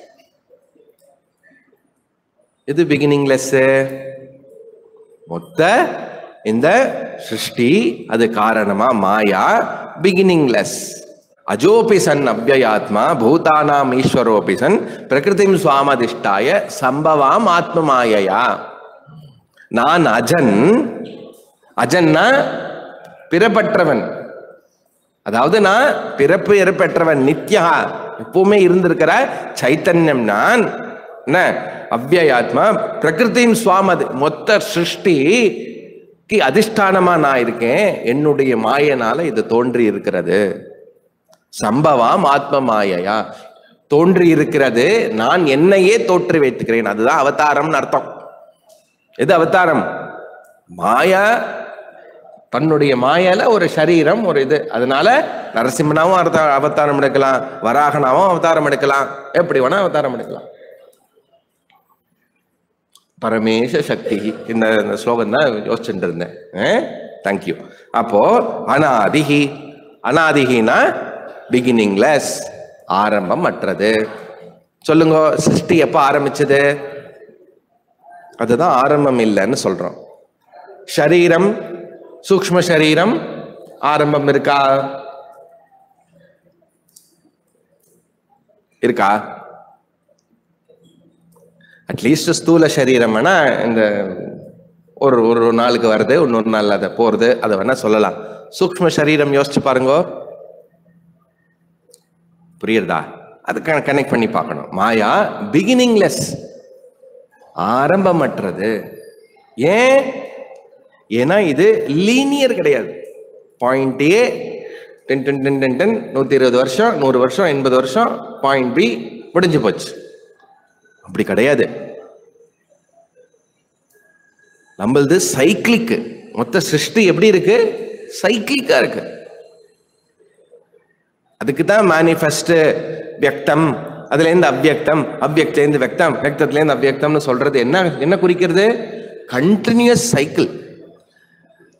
இது பிகினிங்லெஸ் மொத்த இந்த சிருஷ்டி அது காரணமா மாயா பிகினிங்லெஸ் அஜோபி சன் அவ்வயாத்மா பூதானாம் ஈஸ்வரோபி சன் பிரகிருதிம் சுவாமதிஷ்டாய சம்பவாம் ஆத்ம மாயையா நான் அஜன் அஜன்னா பிறப்பற்றவன் அதாவது நான் பிறப்பு இறப்பற்றவன் நித்யா எப்பவுமே இருந்திருக்கிற சைத்தன்யம் நான் என்ன அவ்வயாத்மா பிரகிருதியும் சுவாமது மொத்த சிருஷ்டிக்கு அதிஷ்டானமா நான் இருக்கேன் என்னுடைய மாயனால இது தோன்றி இருக்கிறது சம்பவம் ஆத்ம மாயையா தோன்றி இருக்கிறது நான் என்னையே தோற்றி வைத்துக்கிறேன் அதுதான் அவதாரம்னு அர்த்தம் எது அவதாரம் மாயா தன்னுடைய மாயால ஒரு சரீரம் ஒரு இது அதனால நரசிம்மனாவும் அவதா- அவதாரம் எடுக்கலாம் வராகனாவும் அவதாரம் எடுக்கலாம் எப்படி வேணா அவதாரம் எடுக்கலாம் பரமேச சக்தி இந்த இந்த ஸ்லோகம் தான் யோசிச்சுட்டு இருந்தேன் தேங்க்யூ அப்போ அனாதிகி அனாதிகினா பிகினிங்லெஸ் ஆரம்பம் அற்றது சொல்லுங்க சிருஷ்டி எப்போ ஆரம்பிச்சது அதுதான் ஆரம்பம் இல்லைன்னு சொல்றோம் ஷரீரம் சூக்ஷ்ம சரீரம் ஆரம்பம் இருக்கா இருக்கா அட்லீஸ்ட் ஸ்தூல சரீரம் வேணா இந்த ஒரு ஒரு நாளுக்கு வருது இன்னொரு நாள் அதை போறது அதை வேணா சொல்லலாம் சூக்ஷ்ம சரீரம் யோசிச்சு பாருங்க புரியுறதா அது கனெக்ட் பண்ணி பார்க்கணும் மாயா பிகினிங்லெஸ் ஆரம்பமற்றது ஏன் ஏன்னா இது லீனியர் கிடையாது point A ten ten ten ten ten நூற்றி இருபது வருஷம் நூறு வருஷம் எண்பது வருஷம் பாயிண்ட் பி முடிஞ்சு போச்சு அப்படி கிடையாது நம்மளது சைக்கிளிக்கு மொத்த சிருஷ்டி எப்படி இருக்கு சைக்கிளிக்கா இருக்கு அதுக்கு தான் மேனிஃபெஸ்ட் வியக்தம் அதுலேருந்து அவ்வியக்தம் அவ்வியக்திலேருந்து வியக்தம் வியக்தத்துலேருந்து அவ்வியக்தம்னு சொல்றது என்ன என்ன குறிக்கிறது கண்டினியூஸ் சைக்கிள்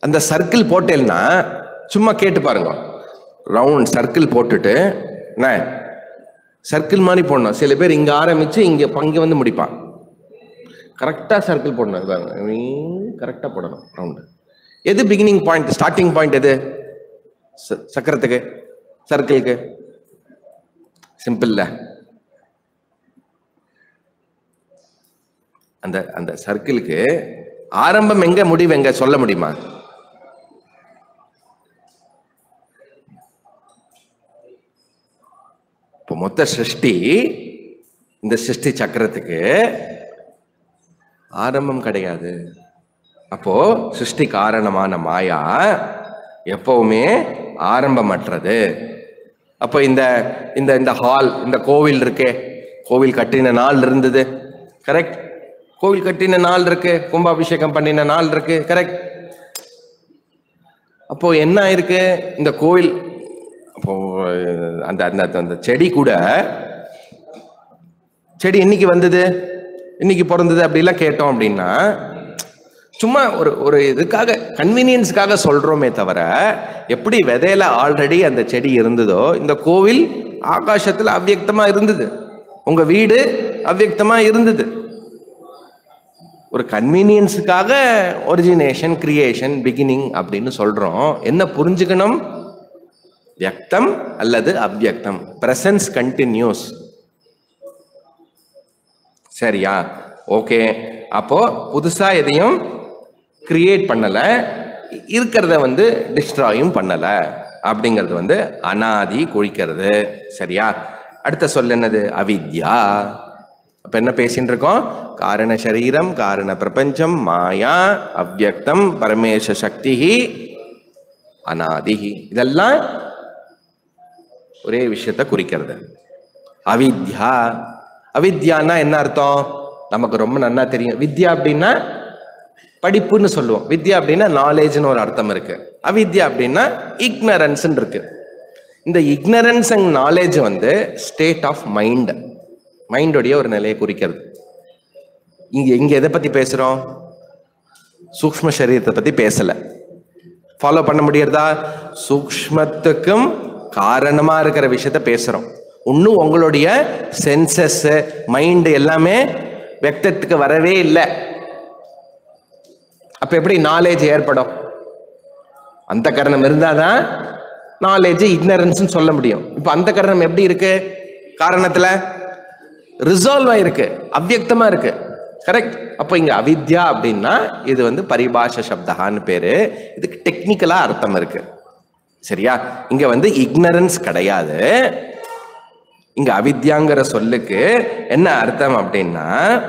அந்த சர்க்கிள் போட்டேன்னா சும்மா கேட்டு பாருங்க ரவுண்ட் சர்க்கிள் போட்டுட்டு என்ன சர்க்கிள் மாதிரி போடணும் சில பேர் இங்க ஆரம்பிச்சு இங்க பங்கு வந்து முடிப்பான் கரெக்டா சர்க்கிள் போடணும் பாருங்க கரெக்டா போடணும் ரவுண்டு எது பிகினிங் பாயிண்ட் ஸ்டார்டிங் பாயிண்ட் எது ச- சக்கரத்துக்கு சர்க்கிளுக்கு சிம்பிள்ல அந்த அந்த சர்க்கிளுக்கு ஆரம்பம் எங்க முடிவு எங்க சொல்ல முடியுமா இப்போ மொத்த சிருஷ்டி இந்த சிருஷ்டி சக்கரத்துக்கு ஆரம்பம் கிடையாது அப்போ சிருஷ்டி காரணமான மாயா எப்பவுமே ஆரம்பமற்றது அப்போ இந்த இந்த இந்த ஹால் இந்த கோவில் இருக்கே கோவில் கட்டின நாள் இருந்தது கரெக்ட் கோவில் கட்டின நாள் இருக்கு கும்பாபிஷேகம் பண்ணின நாள் இருக்கு கரெக்ட் அப்போ என்ன ஆயிருக்கு இந்த கோவில் அப்போ அந்த அந்த அந்த செடி கூட செடி என்னைக்கு வந்தது இன்னைக்கு பிறந்தது அப்படிலாம் கேட்டோம் அப்படின்னா சும்மா ஒரு ஒரு இதுக்காக கன்வீனியன்ஸ்க்காக சொல்றோமே தவிர எப்படி விதையில ஆல்ரெடி அந்த செடி இருந்ததோ இந்த கோவில் ஆகாசத்துல அவ்வியக்தமா இருந்தது உங்க வீடு அவ்வியக்தமா இருந்தது ஒரு கன்வீனியன்ஸுக்காக ஒரிஜினேஷன் கிரியேஷன் பிகினிங் அப்படின்னு சொல்றோம் என்ன புரிஞ்சுக்கணும் வியக்தம் அல்லது அவ்வியக்தம் பிரசன்ஸ் கண்டினியூஸ் சரியா ஓகே அப்போ புதுசா எதையும் கிரியேட் பண்ணல இருக்கிறத வந்து டிஸ்ட்ராயும் பண்ணல அப்படிங்கிறது வந்து அனாதி குழிக்கிறது சரியா அடுத்த சொல் என்னது அவித்யா அப்ப என்ன பேசிட்டு இருக்கோம் காரண சரீரம் காரண பிரபஞ்சம் மாயா அவ்யக்தம் பரமேச சக்தி அனாதி இதெல்லாம் ஒரே விஷயத்தை குறிக்கிறது அவித்யா அவித்யான்னா என்ன அர்த்தம் நமக்கு ரொம்ப நன்னா தெரியும் வித்யா அப்படின்னா படிப்புன்னு சொல்லுவோம் வித்யா அப்படின்னா நாலேஜ்னு ஒரு அர்த்தம் இருக்கு அவித்யா அப்படின்னா இக்னரன்ஸ் இருக்கு இந்த இக்னரன்ஸ் அண்ட் நாலேஜ் வந்து ஸ்டேட் ஆஃப் மைண்ட் மைண்டோடைய ஒரு நிலையை குறிக்கிறது இங்க இங்க எதை பத்தி பேசுறோம் சூக்ஷ்ம சரீரத்தை பத்தி பேசல ஃபாலோ பண்ண முடியறதா சூக்ஷ்மத்துக்கும் காரணமா இருக்கிற விஷயத்த பேசுறோம் இன்னும் உங்களுடைய சென்சஸ் மைண்ட் எல்லாமே வெக்தத்துக்கு வரவே இல்லை அப்ப எப்படி நாலேஜ் ஏற்படும் அந்த கரணம் இருந்தாதான் நாலேஜ் இக்னரன்ஸ் சொல்ல முடியும் இப்ப அந்த கரணம் எப்படி இருக்கு காரணத்துல ரிசால்வ் ஆயிருக்கு அவ்வியக்தமா இருக்கு கரெக்ட் அப்போ இங்க அவித்யா அப்படின்னா இது வந்து பரிபாஷ சப்தகான்னு பேரு இதுக்கு டெக்னிக்கலா அர்த்தம் இருக்கு சரியா இங்க வந்து இக்னரன்ஸ் கிடையாது இங்க அவித்யாங்கிற சொல்லுக்கு என்ன அர்த்தம் அப்படின்னா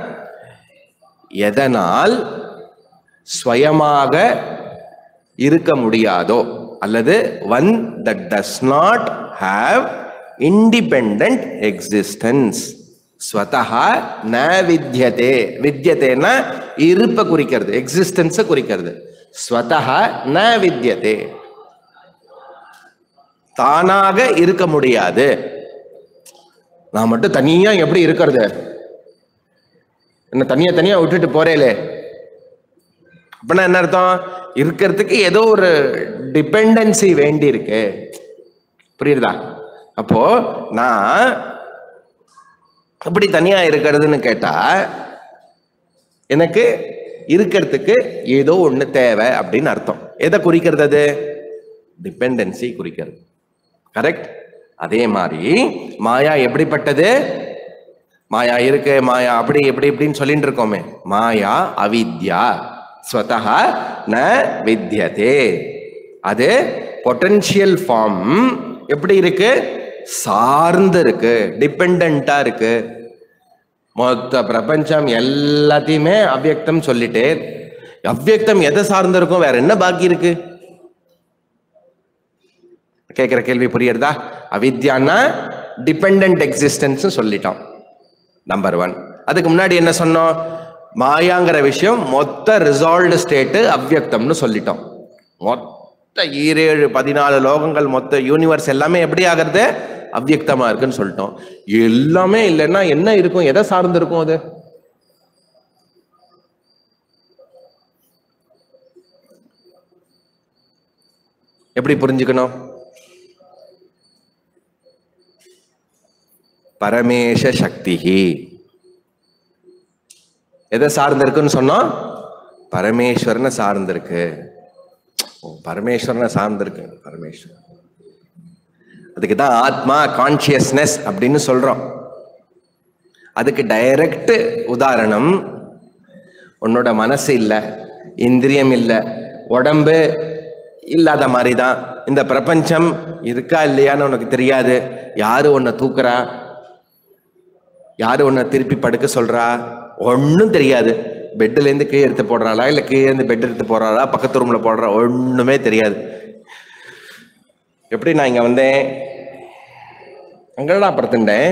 எதனால் ஸ்வயமாக இருக்க முடியாதோ அல்லது one that does not have independent existence ஸ்வதா ந வித்யதே வித்யதேன்னா இருப்ப குறிக்கிறது எக்ஸிஸ்டன்ஸை குறிக்கிறது ஸ்வதா ந வித்யதே தானாக இருக்க முடியாது நான் மட்டும் தனியா எப்படி இருக்கிறது என்ன தனியா தனியா விட்டுட்டு போறேலே அப்படின்னா என்ன அர்த்தம் இருக்கிறதுக்கு ஏதோ ஒரு டிபெண்டன்சி வேண்டி இருக்கு புரியுதா அப்போ நான் எப்படி தனியா இருக்கிறதுன்னு கேட்டா எனக்கு இருக்கிறதுக்கு ஏதோ ஒண்ணு தேவை அப்படின்னு அர்த்தம் எதை குறிக்கிறது அது டிபெண்டன்சி குறிக்கிறது கரெக்ட் அதே மாதிரி மாயா எப்படிப்பட்டது மாயா இருக்கு மாயா அப்படி எப்படி இப்படின்னு சொல்லிட்டு இருக்கோமே மாயா அவித்யா ஸ்வதா ந வித்யதே அது பொட்டன்ஷியல் ஃபார்ம் எப்படி இருக்கு சார்ந்து இருக்கு டிபெண்டா இருக்கு மொத்த பிரபஞ்சம் எல்லாத்தையுமே அவ்வியக்தம் சொல்லிட்டே அவ்வியக்தம் எதை சார்ந்து இருக்கும் வேற என்ன பாக்கி இருக்கு கேட்குற கேள்வி புரியுறதா அவித்யான்னா டிபெண்ட் எக்ஸிஸ்டன்ஸ் சொல்லிட்டோம் நம்பர் ஒன் அதுக்கு முன்னாடி என்ன சொன்னோம் மாயாங்கிற விஷயம் மொத்த ரிசால்வ்டு ஸ்டேட்டு அவ்வியக்தம்னு சொல்லிட்டோம் மொத்த ஈரேழு பதினாலு லோகங்கள் மொத்த யூனிவர்ஸ் எல்லாமே எப்படி ஆகிறது அவ்வியக்தமா இருக்குன்னு சொல்லிட்டோம் எல்லாமே இல்லைன்னா என்ன இருக்கும் எதை சார்ந்து இருக்கும் அது எப்படி புரிஞ்சுக்கணும் பரமேஷ சக்தி எதை சார்ந்திருக்குன்னு சொன்னோம் பரமேஸ்வரனை சார்ந்திருக்கு ஓ, பரமேஸ்வரனை சார்ந்திருக்கு பரமேஸ்வரன் அதுக்கு தான் ஆத்மா கான்சியஸ்னஸ் அப்படின்னு சொல்றோம் அதுக்கு டைரக்ட் உதாரணம் உன்னோட மனசு இல்லை இந்திரியம் இல்லை உடம்பு இல்லாத மாதிரி தான் இந்த பிரபஞ்சம் இருக்கா இல்லையான்னு உனக்கு தெரியாது யாரு உன்னை தூக்குறா யாரு உன்னை திருப்பி படுக்க சொல்றா ஒன்றும் தெரியாது பெட்ல இருந்து கீழே எடுத்து போடுறாளா இல்லை கீழே இருந்து பெட் எடுத்து போடுறாளா பக்கத்து ரூம்ல போடுறா ஒண்ணுமே தெரியாது எப்படி நான் இங்க வந்தேன் அங்கடா படுத்துட்டேன்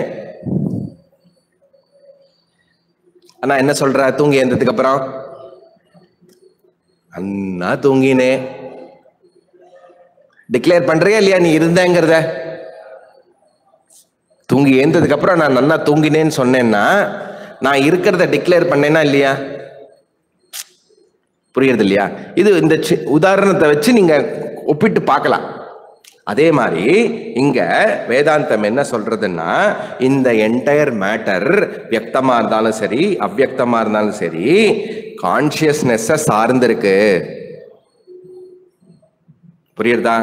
அண்ணா என்ன சொல்ற தூங்கி எழுந்ததுக்கு அப்புறம் அண்ணா தூங்கினே டிக்ளேர் பண்றியா இல்லையா நீ இருந்தேங்கிறத தூங்கி எழுந்ததுக்கு அப்புறம் நான் நன்னா தூங்கினேன்னு சொன்னேன்னா நான் இருக்கிறத டிக்ளேர் பண்ணேனா இல்லையா புரியுறது இல்லையா இது இந்த சி- உதாரணத்தை வச்சு நீங்க ஒப்பிட்டு பார்க்கலாம் அதே மாதிரி இங்க வேதாந்தம் என்ன சொல்றதுன்னா இந்த என்டையர் மேட்டர் வியக்தமா இருந்தாலும் சரி அவ்வியக்தமா இருந்தாலும் சரி கான்சியஸ்னஸ் சார்ந்திருக்கு புரியுறதா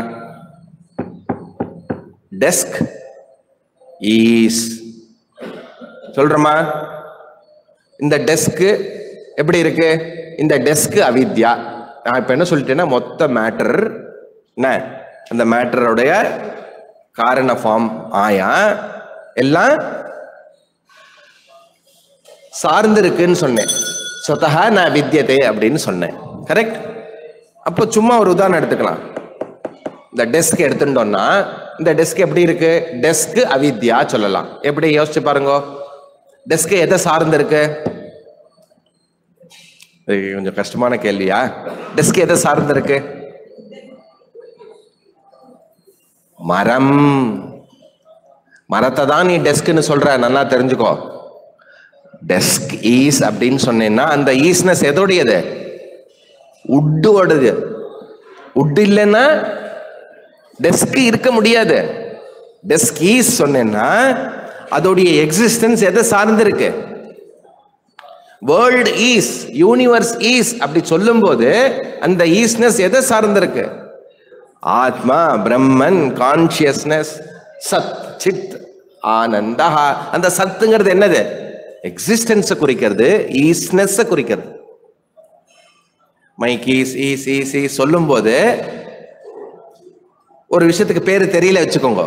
டெஸ்க் ஈஸ் சொல்றோமா இந்த டெஸ்க் எப்படி இருக்கு இந்த டெஸ்க் அவித்யா நான் இப்ப என்ன சொல்லிட்டேன்னா மொத்த மேட்டர் என்ன அந்த மேட்டருடைய காரண ஃபார்ம் ஆயா எல்லாம் சார்ந்திருக்குன்னு சொன்னேன் சொத்தகா நான் வித்தியதே அப்படின்னு சொன்னேன் கரெக்ட் அப்போ சும்மா ஒரு உதாரணம் எடுத்துக்கலாம் இந்த டெஸ்க் எடுத்துட்டோம்னா இந்த டெஸ்க் எப்படி இருக்கு டெஸ்க் அவித்யா சொல்லலாம் எப்படி யோசிச்சு பாருங்க டெஸ்க் எதை சார்ந்து இருக்கு இது கொஞ்சம் கஷ்டமான கேள்வியா டெஸ்க் எதை சார்ந்து இருக்கு மரம் மரத்தை தான் நீ டெஸ்க்னு சொல்ற நல்லா தெரிஞ்சுக்கோ டெஸ்க் ஈஸ் அப்படின்னு சொன்னேன்னா அந்த ஈஸ்னஸ் எதோடையது உட்டோடது உட் இல்லைன்னா டெஸ்க் இருக்க முடியாது டெஸ்க் ஈஸ் சொன்னேன்னா அதோடைய எக்ஸிஸ்டன்ஸ் எதை சார்ந்திருக்கு வேர்ல்ட் ஈஸ் யூனிவர்ஸ் ஈஸ் அப்படி சொல்லும்போது அந்த ஈஸ்னஸ் எதை சார்ந்திருக்கு ஆத்மா பிரம்மன் கான்சியஸ்னஸ் சத் சித் ஆனந்தா அந்த சத்துங்கிறது என்னது எக்ஸிஸ்டன்ஸை குறிக்கிறது ஈஸ்னஸ் குறிக்கிறது mic is is is is சொல்லும்போது ஒரு விஷயத்துக்கு பேரு தெரியல வச்சுக்கோங்க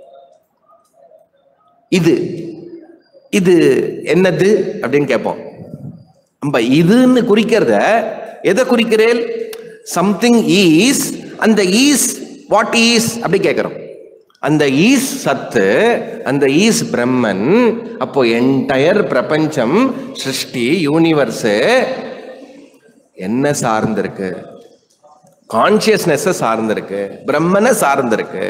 இது இது என்னது அப்படின்னு கேட்போம் நம்ம இதுன்னு குறிக்கிறத எதை குறிக்கிறேன் சம்திங் ஈஸ் அந்த ஈஸ் வாட் ஈஸ் அப்படி கேட்கிறோம் அந்த ஈஸ் சத்து அந்த ஈஸ் பிரம்மன் அப்போ என்டையர் பிரபஞ்சம் சிருஷ்டி யூனிவர்ஸ் என்ன சார்ந்திருக்கு கான்சியஸ்னஸ் சார்ந்திருக்கு பிரம்மனை சார்ந்திருக்கு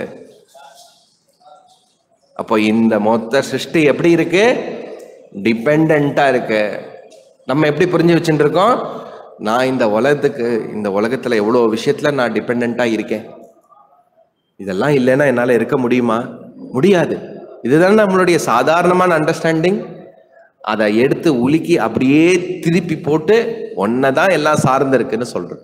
அப்போ இந்த மொத்த சிருஷ்டி எப்படி இருக்கு டிபெண்டா இருக்கு நம்ம எப்படி புரிஞ்சு வச்சுட்டு இருக்கோம் நான் இந்த உலகத்துக்கு இந்த உலகத்துல எவ்வளவு விஷயத்துல நான் டிபெண்டா இருக்கேன் இதெல்லாம் இல்லைன்னா என்னால இருக்க முடியுமா முடியாது இதுதான் நம்மளுடைய சாதாரணமான அண்டர்ஸ்டாண்டிங் அதை எடுத்து உலுக்கி அப்படியே திருப்பி போட்டு ஒன்னதான் எல்லாம் சார்ந்து இருக்குன்னு சொல்றது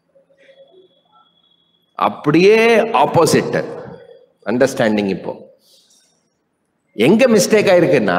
அப்படியே ஆப்போசிட் அண்டர்ஸ்டாண்டிங் இப்போ எங்க மிஸ்டேக் ஆயிருக்குன்னா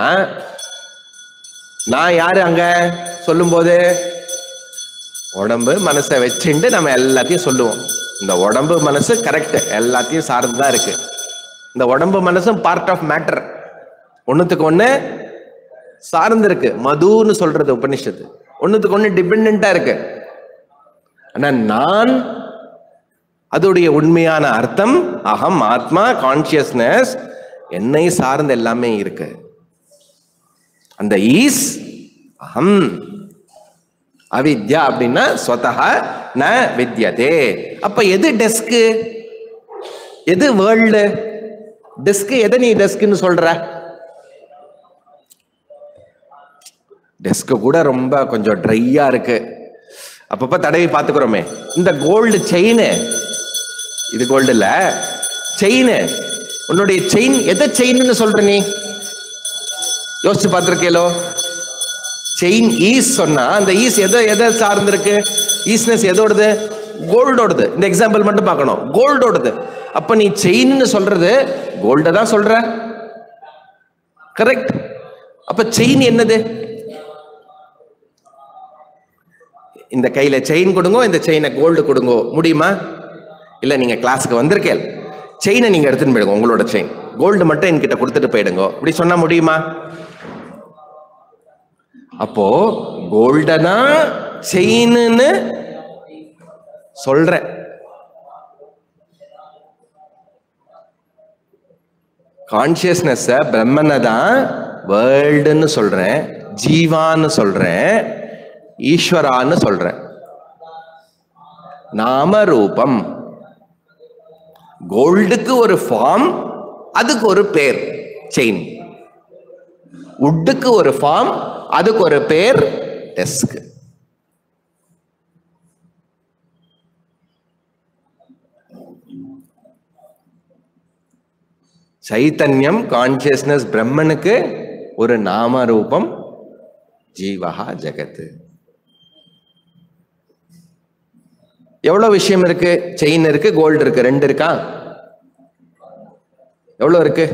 நான் யாரு அங்க சொல்லும்போது உடம்பு மனசை வச்சுட்டு நம்ம எல்லாத்தையும் சொல்லுவோம் இந்த உடம்பு மனசு கரெக்ட் எல்லாத்தையும் சார்ந்து தான் இருக்கு இந்த உடம்பு மனசும் பார்ட் ஆஃப் மேட்டர் ஒண்ணுத்துக்கு ஒண்ணு சார்ந்து இருக்கு மதுன்னு சொல்றது உபனிஷத்து ஒண்ணுத்துக்கு ஒண்ணு டிபெண்டா இருக்கு ஆனா நான் அதோடைய உண்மையான அர்த்தம் அகம் ஆத்மா கான்சியஸ்னஸ் என்னை சார்ந்து எல்லாமே இருக்கு அந்த ஈஸ் அகம் அவித்யா அப்படின்னா ஸ்வதா ந வித்யதே அப்ப எது டெஸ்க் எது வேர்ல்டு டெஸ்க் எதை நீ டெஸ்க்னு சொல்ற டெஸ்க் கூட ரொம்ப கொஞ்சம் ட்ரையா இருக்கு அப்பப்ப தடவி பார்த்துக்கிறோமே இந்த கோல்டு செயின் இது கோல்டு இல்ல செயின் உன்னுடைய செயின் எதை செயின்னு சொல்ற நீ யோசிச்சு பார்த்திருக்கேலோ செயின் ஈஸ் சொன்னா அந்த ஈஸ் எதை எதை சார்ந்திருக்கு ஈஸ்னஸ் எதோடது கோல்டோடது இந்த எக்ஸாம்பிள் மட்டும் பார்க்கணும் கோல்டோடது அப்ப நீ செயின்னு சொல்றது கோல்ட தான் சொல்ற கரெக்ட் அப்ப செயின் என்னது இந்த கையில செயின் கொடுங்கோ இந்த செயினை கோல்டு கொடுங்கோ முடியுமா இல்ல நீங்க கிளாஸுக்கு வந்திருக்கேன் செயினை நீங்க எடுத்துன்னு போயிடுங்க உங்களோட செயின் கோல்டு மட்டும் என்கிட்ட கொடுத்துட்டு போயிடுங்க இப்படி சொன்னா முடியுமா அப்போ கோல்டனா செயின்னு சொல்றேன் கான்சியஸ்னஸ் பிரம்மனை தான் வேர்ல்டுன்னு சொல்றேன் ஜீவான்னு சொல்றேன் ஈஸ்வரான்னு சொல்றேன் நாம ரூபம் கோல்டுக்கு ஒரு ஃபார்ம் அதுக்கு ஒரு பேர் செயின் உட்டுக்கு ஒரு ஃபார்ம் அதுக்கு ஒரு பேர் டெஸ்க் சைத்தன்யம் கான்சியஸ்னஸ் பிரம்மனுக்கு ஒரு நாம ரூபம் ஜீவஹா ஜெகத்து எவ்வளவு விஷயம் இருக்கு செயின் இருக்கு கோல்டு இருக்கு ரெண்டு இருக்கா எவ்வளவு இருக்கு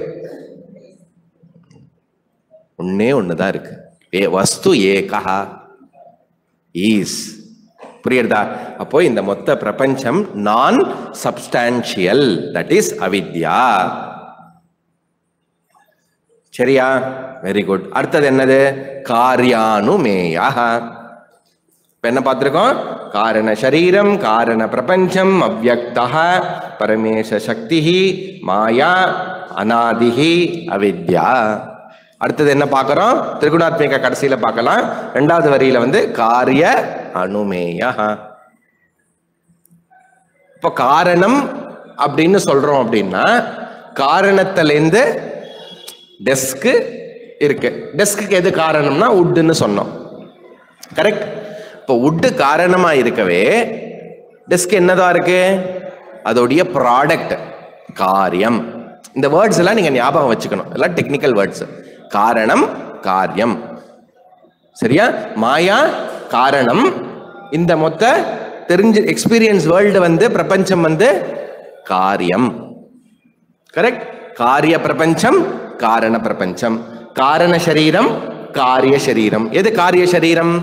ஒன்னே ஒண்ணுதான் இருக்கு ஏ வஸ்து ஏகா ஈஸ் புரியுறதா அப்போ இந்த மொத்த பிரபஞ்சம் நான் சப்ஸ்டான்சியல் தட் இஸ் அவித்யா சரியா வெரி குட் அடுத்தது என்னது காரியானுமேயா இப்ப என்ன பார்த்திருக்கோம் காரண சரீரம் காரண பிரபஞ்சம் அவ்வக்தா பரமேச சக்தி மாயா அநாதிஹி அவித்யா அடுத்தது என்ன பார்க்கறோம் திரிகுணாத்மிக கடைசியில பார்க்கலாம் ரெண்டாவது வரியில வந்து காரிய அனுமேய இப்போ காரணம் அப்படின்னு சொல்றோம் அப்படின்னா காரணத்திலேருந்து டெஸ்க்கு இருக்கு டெஸ்க்கு எது காரணம்னா உட்டுன்னு சொன்னோம் கரெக்ட் இப்போ உட்டு காரணமா இருக்கவே டெஸ்க் என்னதான் இருக்கு அதோடைய ப்ராடக்ட் காரியம் இந்த வேர்ட்ஸ் எல்லாம் நீங்க ஞாபகம் வச்சுக்கணும் எல்லாம் டெக்னிக்கல் வேர்ட்ஸ் காரணம் காரியம் சரியா மாயா காரணம் இந்த மொத்த தெரிஞ்சு எக்ஸ்பீரியன்ஸ் வேர்ல்டு வந்து பிரபஞ்சம் வந்து காரியம் கரெக்ட் காரிய பிரபஞ்சம் காரண பிரபஞ்சம் காரண சரீரம் காரிய சரீரம் எது காரிய சரீரம்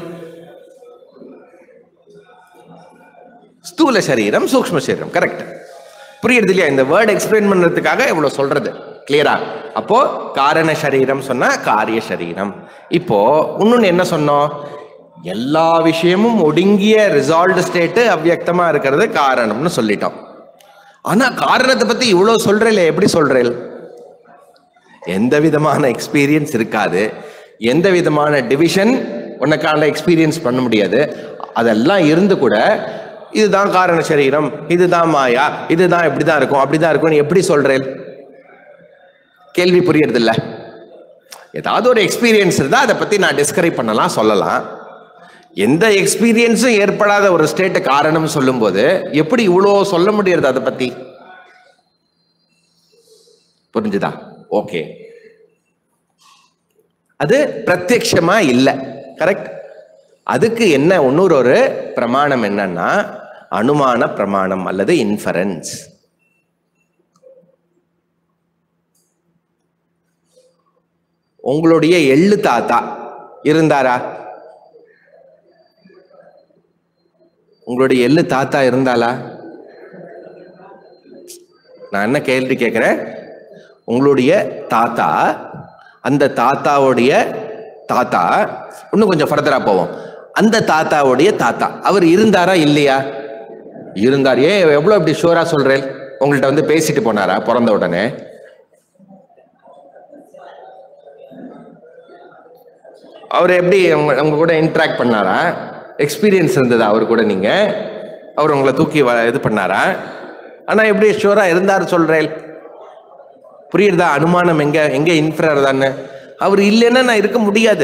ஸ்தூல சரீரம் சூக்ஷ்ம சரீரம் கரெக்ட் புரியுறது இல்லையா இந்த வேர்ட் எக்ஸ்பிளைன் பண்றதுக்காக இவ்வளவு சொல்றது கிளியரா அப்போ காரண சரீரம் சொன்னா காரிய சரீரம் இப்போ இன்னொன்னு என்ன சொன்னோம் எல்லா விஷயமும் ஒடுங்கிய ரிசால்வ்டு ஸ்டேட்டு அவ்வியக்தமா இருக்கிறது காரணம்னு சொல்லிட்டோம் ஆனா காரணத்தை பத்தி இவ்வளவு சொல்றேன் எப்படி சொல்றேன் எந்த விதமான எக்ஸ்பீரியன்ஸ் இருக்காது எந்த விதமான டிவிஷன் உனக்கான எக்ஸ்பீரியன்ஸ் பண்ண முடியாது அதெல்லாம் இருந்து கூட இதுதான் காரண சரீரம் இதுதான் மாயா இதுதான் இப்படிதான் இருக்கும் அப்படிதான் இருக்கும் நீ எப்படி சொல்றேன் கேள்வி புரியறது இல்ல ஏதாவது ஒரு எக்ஸ்பீரியன்ஸ் இருந்தா அதை பத்தி நான் டிஸ்கரைப் பண்ணலாம் சொல்லலாம் எந்த எக்ஸ்பீரியன்ஸும் ஏற்படாத ஒரு ஸ்டேட்டு காரணம் சொல்லும்போது எப்படி இவ்வளோ சொல்ல முடியறது அதை பத்தி புரிஞ்சுதா ஓகே அது பிரத்யக்ஷமா இல்லை கரெக்ட் அதுக்கு என்ன இன்னொரு ஒரு பிரமாணம் என்னன்னா அனுமான பிரமாணம் அல்லது இன்ஃபரன்ஸ் உங்களுடைய எள்ளு தாத்தா இருந்தாரா உங்களுடைய எள்ளு தாத்தா இருந்தாளா நான் என்ன கேள்வி கேட்கிறேன் உங்களுடைய தாத்தா அந்த தாத்தாவுடைய தாத்தா இன்னும் கொஞ்சம் ஃபர்தரா போவோம் அந்த தாத்தாவுடைய தாத்தா அவர் இருந்தாரா இல்லையா இருந்தார் ஏன் எவ்வளவு இப்படி ஷூரா சொல்றேன் உங்கள்ட்ட வந்து பேசிட்டு போனாரா பிறந்த உடனே அவர் எப்படி உங்க உங்க கூட இன்ட்ராக்ட் பண்ணாரா எக்ஸ்பீரியன்ஸ் இருந்ததா அவர் கூட நீங்க அவர் உங்களை தூக்கி வ- இது பண்ணாரா ஆனா எப்படி ஷூரா இருந்தார் சொல்றேன் புரியுறதா அனுமானம் எங்க எங்க இன்ஃபரர் தானே அவர் இல்லைன்னா நான் இருக்க முடியாது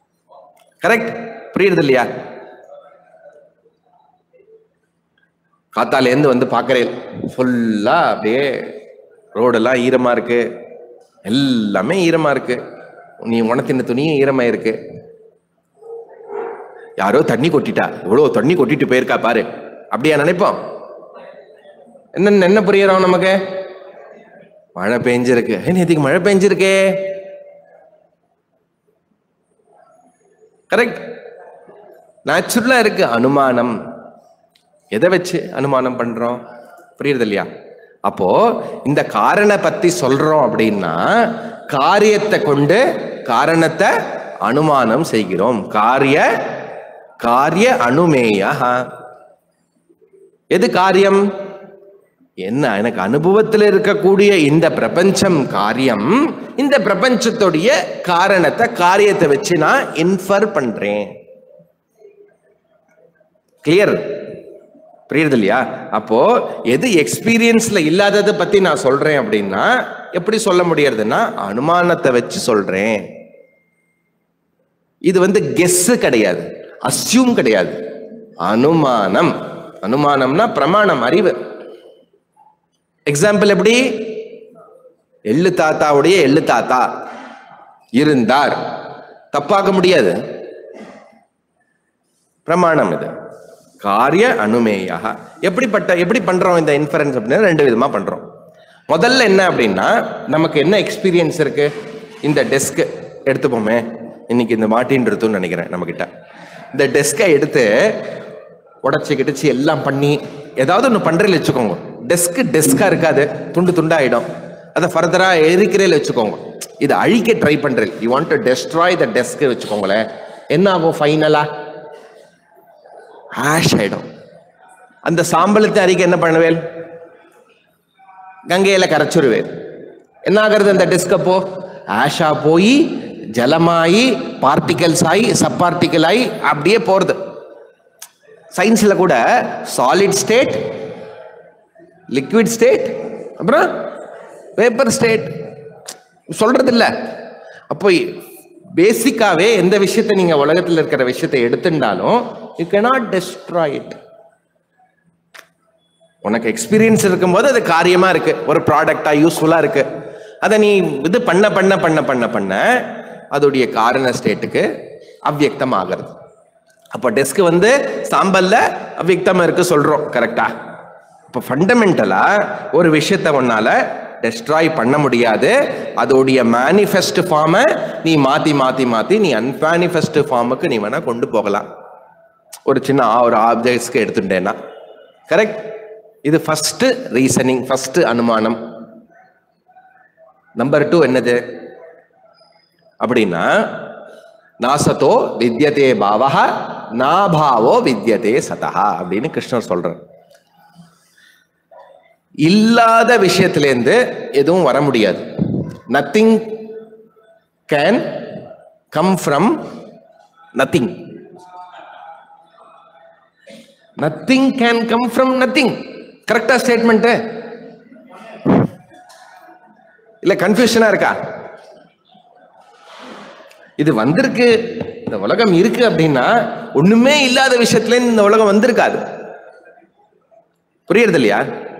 கரெக்ட் புரியுறது இல்லையா காத்தாலேருந்து வந்து பார்க்குறேன் ஃபுல்லாக அப்படியே ரோடெல்லாம் ஈரமாக இருக்கு எல்லாமே ஈரமாக இருக்கு நீ உணத்தின துணியும் ஈரமாக இருக்கு யாரோ தண்ணி கொட்டிட்டா இவ்வளோ தண்ணி கொட்டிட்டு போயிருக்கா பாரு அப்படியா நினைப்போம் என்ன என்ன புரியறோம் நமக்கு மழை பெஞ்சிருக்கு ஏய், நேத்திக்கு மழை பெஞ்சிருக்கே கரெக்ட் நேச்சுரலா இருக்கு அனுமானம் எதை வச்சு அனுமானம் பண்றோம் புரியுறது இல்லையா அப்போ இந்த காரண பத்தி சொல்றோம் அப்படின்னா காரியத்தை கொண்டு காரணத்தை அனுமானம் செய்கிறோம் காரிய காரிய அனுமேய எது காரியம் என்ன எனக்கு அனுபவத்தில் இருக்கக்கூடிய இந்த பிரபஞ்சம் காரியம் இந்த பிரபஞ்சத்துடைய காரணத்தை காரியத்தை வச்சு நான் இன்ஃபர் பண்றேன் கிளியர் புரியுறது இல்லையா அப்போ எது எக்ஸ்பீரியன்ஸ்ல இல்லாததை பத்தி நான் சொல்றேன் அப்படின்னா எப்படி சொல்ல முடியறதுன்னா அனுமானத்தை வச்சு சொல்றேன் இது வந்து கெஸ் கிடையாது அஸ்யூம் கிடையாது அனுமானம் அனுமானம்னா பிரமாணம் அறிவு எக்ஸாம்பிள் எப்படி எள்ளு தாத்தாவுடைய எள்ளு தாத்தா இருந்தார் தப்பாக்க முடியாது பிரமாணம் இது காரிய அனுமேயா எப்படிப்பட்ட எப்படி பண்றோம் இந்த இன்ஃபரன்ஸ் அப்படின்னா ரெண்டு விதமா பண்றோம் முதல்ல என்ன அப்படின்னா நமக்கு என்ன எக்ஸ்பீரியன்ஸ் இருக்கு இந்த டெஸ்க் எடுத்துப்போமே இன்னைக்கு இந்த மாட்டின்றதுன்னு நினைக்கிறேன் நம்ம கிட்ட இந்த டெஸ்கை எடுத்து உடச்சி கிடச்சி எல்லாம் பண்ணி ஏதாவது ஒன்று பண்றேன்னு வச்சுக்கோங்க டெஸ்க் டெஸ்கா இருக்காது துண்டு துண்டாயிடும் அதை ஃபர்தரா எரிக்கிறேன்னு வச்சுக்கோங்க இதை அழிக்க ட்ரை பண்றேன் you want to destroy the desk வச்சுக்கோங்களேன் என்ன ஆகும் ஃபைனலா ஆஷ் ஆயிடும் அந்த சாம்பலத்தை அரிக்க என்ன பண்ணுவேன் கங்கையில கரைச்சுருவேன் என்ன ஆகிறது அந்த டெஸ்க் அப்போ ஆஷா போய் ஜலமாயி பார்ட்டிகல்ஸ் ஆகி சப் பார்ட்டிகல் ஆகி அப்படியே போறது சயின்ஸ்ல கூட சாலிட் ஸ்டேட் லிக்விட் ஸ்டேட் அப்புறம் பேப்பர் ஸ்டேட் சொல்றது இல்ல அப்போ பேசிக்காவே எந்த விஷயத்தை நீங்க உலகத்தில் இருக்கிற விஷயத்தை எடுத்துட்டாலும் யூ cannot destroy it உனக்கு எக்ஸ்பீரியன்ஸ் இருக்கும்போது அது காரியமா இருக்கு ஒரு ப்ராடக்டா யூஸ்ஃபுல்லா இருக்கு அதை நீ இது பண்ண பண்ண பண்ண பண்ண பண்ண அதோடைய காரண ஸ்டேட்டுக்கு அவ்வியக்தம் ஆகிறது அப்போ டெஸ்க் வந்து சாம்பல்ல அவ்வியக்தமா இருக்கு சொல்றோம் கரெக்டா இப்போ ஃபண்டமெண்டலா ஒரு விஷயத்தை உன்னால டெஸ்ட்ராய் பண்ண முடியாது அதோடைய மேனிஃபெஸ்ட் ஃபார்மை நீ மாத்தி மாத்தி மாத்தி நீ அன்மேனிஃபெஸ்ட் ஃபார்முக்கு நீ வேணா கொண்டு போகலாம் ஒரு சின்ன ஆ- ஒரு ஆப்ஜெக்ட்ஸ்க்கு எடுத்துட்டேன்னா கரெக்ட் இது ஃபர்ஸ்ட் ரீசனிங் ஃபர்ஸ்ட் அனுமானம் நம்பர் டூ என்னது அப்படின்னா நாசத்தோ வித்யதே பாவஹ நாபாவோ வித்யதே சதஹா அப்படின்னு கிருஷ்ணர் சொல்றார் இல்லாத விஷயத்திலேருந்து எதுவும் வர முடியாது nothing can come from nothing nothing can come from nothing கரெக்டா ஸ்டேட்மெண்ட் இல்ல கன்ஃபியூஷனா இருக்கா இது வந்திருக்கு இந்த உலகம் இருக்கு அப்படின்னா ஒண்ணுமே இல்லாத விஷயத்துல இருந்து இந்த உலகம் வந்திருக்காது புரியுறது இல்லையா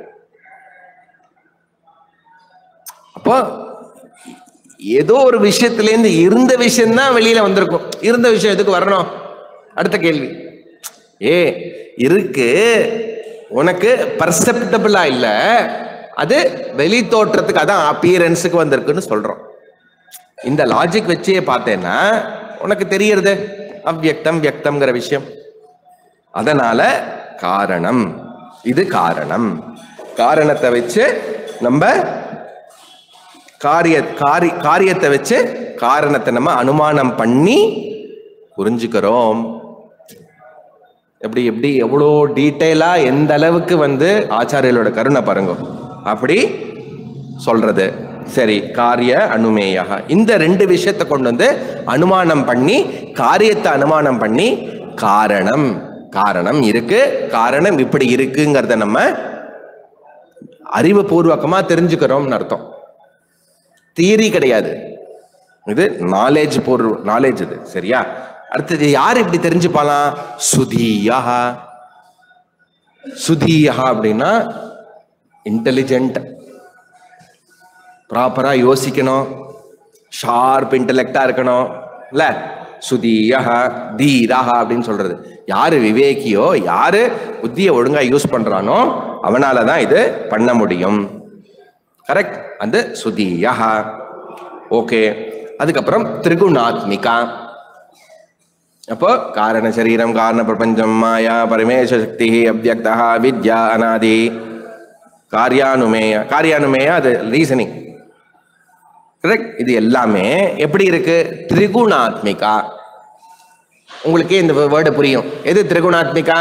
அப்போ ஏதோ ஒரு விஷயத்திலேருந்து இருந்த விஷயம் தான் வெளியில வந்திருக்கும் இருந்த விஷயம் எதுக்கு வரணும் அடுத்த கேள்வி ஏ இருக்கு உனக்கு பர்செப்டபிளா இல்ல அது வெளி தோற்றத்துக்கு அதான் அப்பியரன்ஸுக்கு வந்திருக்குன்னு சொல்றோம் இந்த லாஜிக் வச்சே பார்த்தேன்னா உனக்கு தெரியறது அவ்வியக்தம் வியக்தம்ங்கிற விஷயம் அதனால காரணம் இது காரணம் காரணத்தை வச்சு நம்ம காரிய காரி காரியத்தை வச்சு காரணத்தை நம்ம அனுமானம் பண்ணி புரிஞ்சுக்கிறோம் எப்படி எப்படி எவ்வளோ டீட்டெயிலா எந்த அளவுக்கு வந்து ஆச்சாரியர்களோட கருணை பாருங்க அப்படி சொல்றது சரி காரிய அனுமேயாக இந்த ரெண்டு விஷயத்தை கொண்டு வந்து அனுமானம் பண்ணி காரியத்தை அனுமானம் பண்ணி காரணம் காரணம் இருக்கு காரணம் இப்படி இருக்குங்கிறத நம்ம அறிவுபூர்வகமா தெரிஞ்சுக்கிறோம்னு அர்த்தம் தியரி கிடையாது இது நாலேஜ் பூர்வ நாலேஜ் இது சரியா அடுத்தது யார் இப்படி தெரிஞ்சுப்பாலாம் சுதியா சுதீயா அப்படின்னா இன்டெலிஜென்ட் ப்ராப்பரா யோசிக்கணும் ஷார்ப் இன்டெலெக்டா இருக்கணும் இல்ல சுதீயா தீரா அப்படின்னு சொல்றது யாரு விவேகியோ யாரு புத்தியை ஒழுங்கா யூஸ் பண்றானோ அவனால தான் இது பண்ண முடியும் கரெக்ட் அந்த சுதீயா ஓகே அதுக்கப்புறம் திரிகுணாத்மிகா அப்போ காரண சரீரம் காரண பிரபஞ்சம் மாயா பரமேச சக்தி அவ்யக்தா வித்யா அனாதி காரியானுமேய காரியானுமேய அது ரீசனிங் கரெக்ட் இது எல்லாமே எப்படி இருக்கு திரிகுணாத்மிகா உங்களுக்கே இந்த வேர்டு புரியும் எது திரிகுணாத்மிகா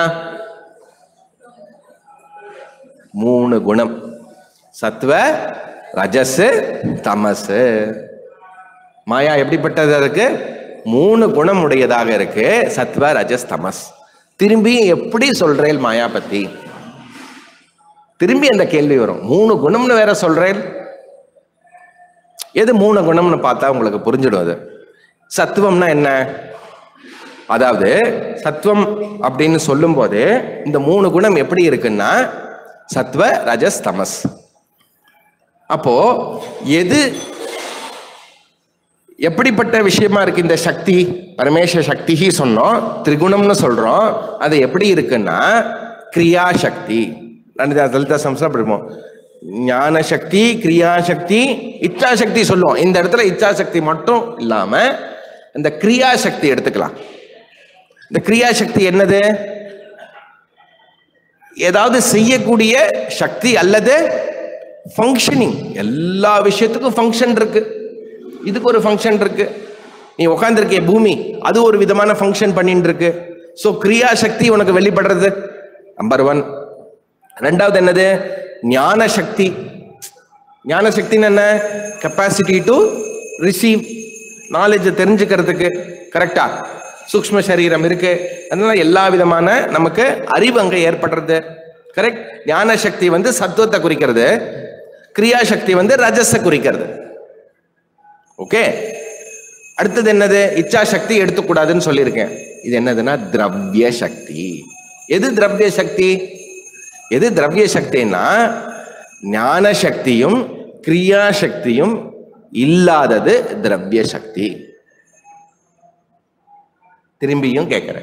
மூணு குணம் சத்வ ரஜஸ் தமஸ் மாயா எப்படிப்பட்டது இருக்கு மூணு குணம் உடையதாக இருக்கு சத்வ ரஜஸ் தமஸ் திரும்பி எப்படி சொல்றேன் மாயா பத்தி திரும்பி அந்த கேள்வி வரும் மூணு குணம்னு வேற சொல்றேன் எது மூணு குணம்னு பார்த்தா உங்களுக்கு புரிஞ்சிடும் அது சத்துவம்னா என்ன அதாவது சத்துவம் அப்படின்னு சொல்லும்போது இந்த மூணு குணம் எப்படி இருக்குன்னா சத்வ ரஜஸ் தமஸ் அப்போ எது எப்படிப்பட்ட விஷயமா இருக்கு இந்த சக்தி பரமேஸ்வர சக்தி சொன்னோம் திரிகுணம்னு சொல்றோம் அது எப்படி இருக்குன்னா கிரியா சக்தி ரெண்டு தலிதா சம்ஸ்ல படிப்போம் ஞான சக்தி கிரியா சக்தி இச்சா சக்தி சொல்லுவோம் இந்த இடத்துல இச்சா சக்தி மட்டும் இல்லாம இந்த கிரியா சக்தி எடுத்துக்கலாம் இந்த கிரியா சக்தி என்னது ஏதாவது செய்யக்கூடிய சக்தி அல்லது ஃபங்க்ஷனிங் எல்லா விஷயத்துக்கும் ஃபங்க்ஷன் இருக்கு இதுக்கு ஒரு ஃபங்க்ஷன் இருக்கு நீ உட்காந்துருக்கிய பூமி அது ஒரு விதமான ஃபங்க்ஷன் பண்ணிட்டு இருக்கு ஸோ கிரியா சக்தி உனக்கு வெளிப்படுறது நம்பர் ஒன் ரெண்டாவது என்னது ஞான சக்தி ஞான சக்தின்னு என்ன கெப்பாசிட்டி டு ரிசீவ் நாலேஜ் தெரிஞ்சுக்கிறதுக்கு கரெக்டா சூக்ஷ்ம சரீரம் இருக்கு அதனால எல்லா விதமான நமக்கு அறிவு அங்க ஏற்படுறது கரெக்ட் ஞான சக்தி வந்து சத்துவத்தை குறிக்கிறது கிரியா சக்தி வந்து ரஜஸை குறிக்கிறது ஓகே அடுத்தது என்னது இச்சா சக்தி எடுத்துக்கூடாதுன்னு சொல்லியிருக்கேன் இது என்னதுன்னா திரவிய சக்தி எது திரவிய சக்தி எது திரவிய சக்தின்னா ஞான சக்தியும் கிரியா சக்தியும் இல்லாதது திரவிய சக்தி திரும்பியும் கேட்கிறேன்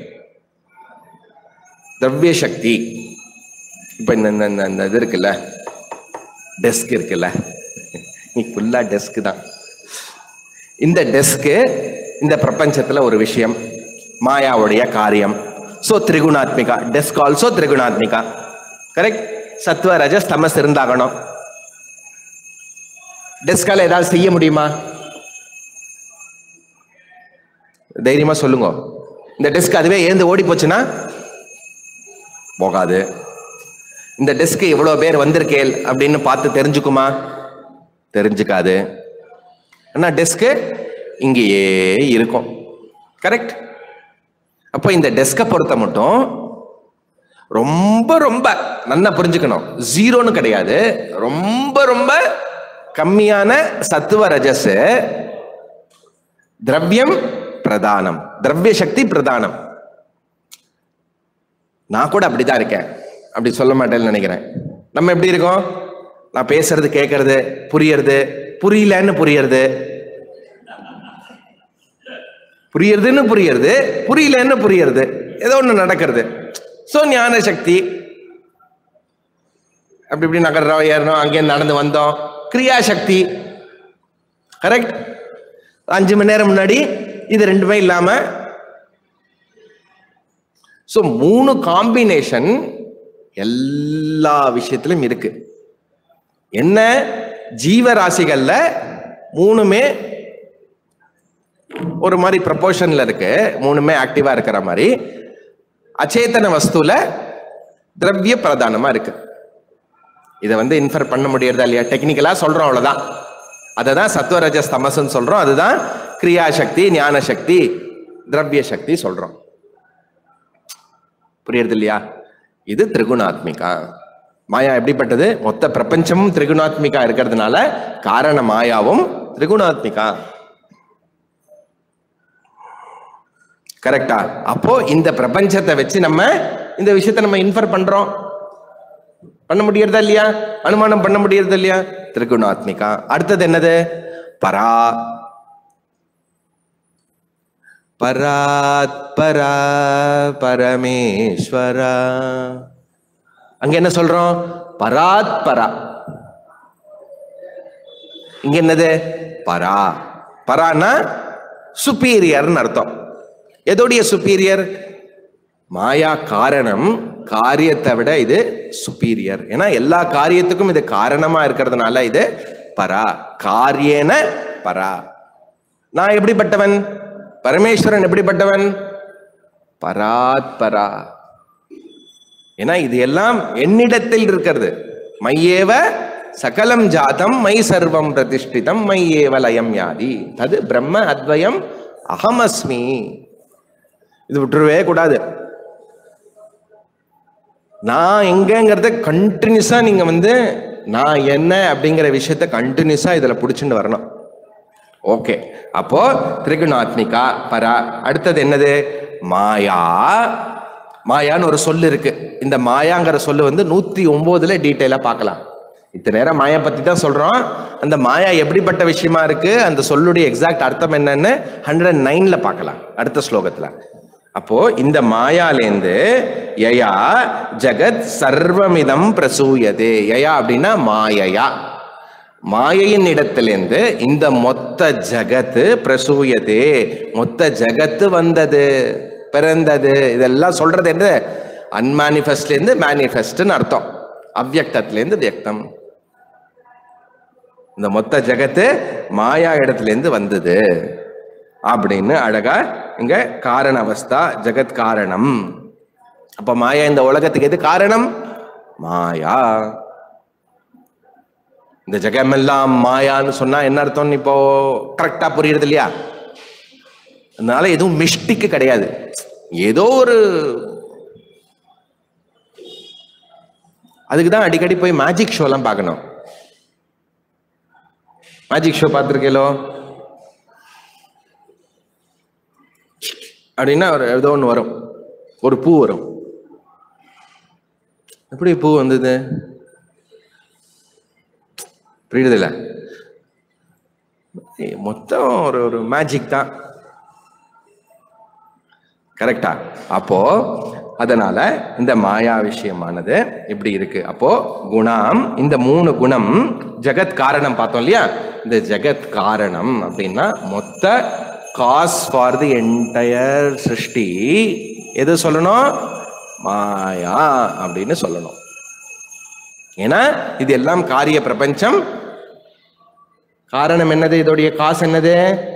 திரவிய சக்தி இப்ப இந்த இந்த- இந்த இந்த இது இருக்குல்ல டெஸ்க் இருக்குல்ல நீ ஃபுல்லா டெஸ்க் தான் இந்த டெஸ்க்கு இந்த பிரபஞ்சத்துல ஒரு விஷயம் மாயாவுடைய காரியம் சோ திரிகுணாத்மிகா டெஸ்க் ஆல்சோ திரிகுணாத்மிகா கரெக்ட் சத்வ ரஜஸ் தமஸ் இருந்தாகணும் டெஸ்கால ஏதாவது செய்ய முடியுமா தைரியமா சொல்லுங்க இந்த டெஸ்க் அதுவே ஏந்து ஓடி போச்சுன்னா போகாது இந்த டெஸ்க் இவ்வளவு பேர் வந்திருக்கேல் அப்படின்னு பார்த்து தெரிஞ்சுக்குமா தெரிஞ்சுக்காது ஆனா டெஸ்க்கு இங்கேயே இருக்கும் கரெக்ட் அப்போ இந்த டெஸ்கை பொறுத்த மட்டும் ரொம்ப ரொம்ப நல்லா புரிஞ்சுக்கணும் ஜீரோன்னு கிடையாது ரொம்ப ரொம்ப கம்மியான சத்துவ ரஜஸ் திரவியம் பிரதானம் திரவிய சக்தி பிரதானம் நான் கூட அப்படிதான் இருக்கேன் அப்படி சொல்ல மாட்டேன்னு நினைக்கிறேன் நம்ம எப்படி இருக்கோம் நான் பேசுறது கேட்கறது புரியறது புரியலன்னு புரியறது புரியறதுன்னு புரியறது புரியலன்னு புரியறது ஏதோ ஒண்ணு நடக்கிறது சோ ஞான சக்தி அப்படி இப்படி நகர்றோம் ஏறணும் அங்கே நடந்து வந்தோம் கிரியா சக்தி கரெக்ட் அஞ்சு மணி நேரம் முன்னாடி இது ரெண்டுமே இல்லாம சோ மூணு காம்பினேஷன் எல்லா விஷயத்திலும் இருக்கு என்ன ஜீவராசிகள்ல மூணுமே ஒரு மாதிரி ப்ரப்போர்ஷன்ல இருக்கு மூணுமே ஆக்டிவா இருக்கிற மாதிரி அச்சேதன வஸ்துல திரவிய பிரதானமா இருக்கு இதை வந்து இன்ஃபர் பண்ண முடியறதா இல்லையா டெக்னிக்கலா சொல்றோம் அவ்வளவுதான் அதை தான் சத்வரஜஸ் தமசுன்னு சொல்றோம் அதுதான் கிரியா சக்தி ஞான சக்தி திரவிய சக்தி சொல்றோம் புரியுறது இல்லையா இது திரிகுணாத்மிகா மாயா எப்படிப்பட்டது மொத்த பிரபஞ்சமும் திரிகுணாத்மிகா இருக்கிறதுனால காரண மாயாவும் திரிகுணாத்மிகா கரெக்டா அப்போ இந்த பிரபஞ்சத்தை வச்சு நம்ம இந்த விஷயத்தை நம்ம இன்ஃபர் பண்றோம் பண்ண முடியறதா இல்லையா அனுமானம் பண்ண முடியறதா இல்லையா திரிகுணாத்மிகா அடுத்தது என்னது பரா பராத் பரா பரமேஸ்வரா அங்க என்ன சொல்றோம் பராத் பரா இங்க என்னது பரா பரானா சுப்பீரியர்னு அர்த்தம் எதோடைய சுப்பீரியர் மாயா காரணம் காரியத்தை விட இது சுப்பீரியர் ஏன்னா எல்லா காரியத்துக்கும் இது காரணமா இருக்கிறதுனால இது பரா காரியேன பரா நான் எப்படிப்பட்டவன் பரமேஸ்வரன் எப்படிப்பட்டவன் பராத் பரா ஏன்னா இது எல்லாம் என்னிடத்தில் இருக்கிறது மையேவ சகலம் ஜாதம் மை சர்வம் பிரதிஷ்டிதம் மை ஏவ லயம் யாதி தது பிரம்ம அத்வயம் அகமஸ்மி இது விட்டுருவே கூடாது நான் எங்கங்கிறத கண்டினியூஸா நீங்க வந்து நான் என்ன அப்படிங்கிற விஷயத்த கண்டினியூஸா இதுல புடிச்சுட்டு வரணும் ஓகே அப்போ திரிகுணாத்மிகா பரா அடுத்தது என்னது மாயா மாயான்னு ஒரு சொல்லு இருக்கு இந்த மாயாங்கிற சொல்லு வந்து நூத்தி ஒன்பதுல டீட்டெயிலா பார்க்கலாம் இத்தனை நேரம் மாயா பத்தி தான் சொல்றோம் அந்த மாயா எப்படிப்பட்ட விஷயமா இருக்கு அந்த சொல்லுடைய எக்ஸாக்ட் அர்த்தம் என்னன்னு ஹண்ட்ரட் நைன்ல பார்க்கலாம் அடுத்த ஸ்லோகத்துல அப்போ இந்த மாயாலேந்து யயா ஜகத் சர்வமிதம் பிரசூயதே யயா அப்படின்னா மாயையா மாயையின் இடத்திலிருந்து இந்த மொத்த ஜகத்து பிரசூயதே மொத்த ஜகத்து வந்தது பிறந்தது இதெல்லாம் சொல்றது என்ன அன்மானிஃபெஸ்ட்ல இருந்து மேனிஃபெஸ்ட்னு அர்த்தம் அவ்யக்தத்துல இருந்து வியக்தம் இந்த மொத்த ஜகத்து மாயா இடத்துல இருந்து வந்தது அப்படின்னு அழகா இங்க காரண அவஸ்தா ஜெகத் காரணம் அப்ப மாயா இந்த உலகத்துக்கு எது காரணம் மாயா இந்த ஜெகமெல்லாம் மாயான்னு சொன்னா என்ன அர்த்தம் இப்போ கரெக்டா புரியுறது இல்லையா அதனால எதுவும் மிஸ்டிக்கு கிடையாது ஏதோ ஒரு அதுக்கு தான் அடிக்கடி போய் மேஜிக் ஷோலாம் பார்க்கணும் மேஜிக் ஷோ பார்த்துருக்கீங்களோ அப்படின்னா ஒரு ஏதோ ஒன்று வரும் ஒரு பூ வரும் எப்படி பூ வந்தது புரியுதுல்ல ஏய், மொத்தம் ஒரு ஒரு மேஜிக் தான் கரெக்டா அப்போ அதனால இந்த மாயா விஷயமானது இப்படி இருக்கு அப்போ குணம் இந்த மூணு குணம் ஜெகத் காரணம் பார்த்தோம் இல்லையா இந்த ஜெகத் காரணம் அப்படின்னா மொத்த காஸ் ஃபார் தி என்டையர் சிருஷ்டி எது சொல்லணும் மாயா அப்படின்னு சொல்லணும் ஏன்னா இது எல்லாம் காரிய பிரபஞ்சம் காரணம் என்னது இதோடைய காசு என்னது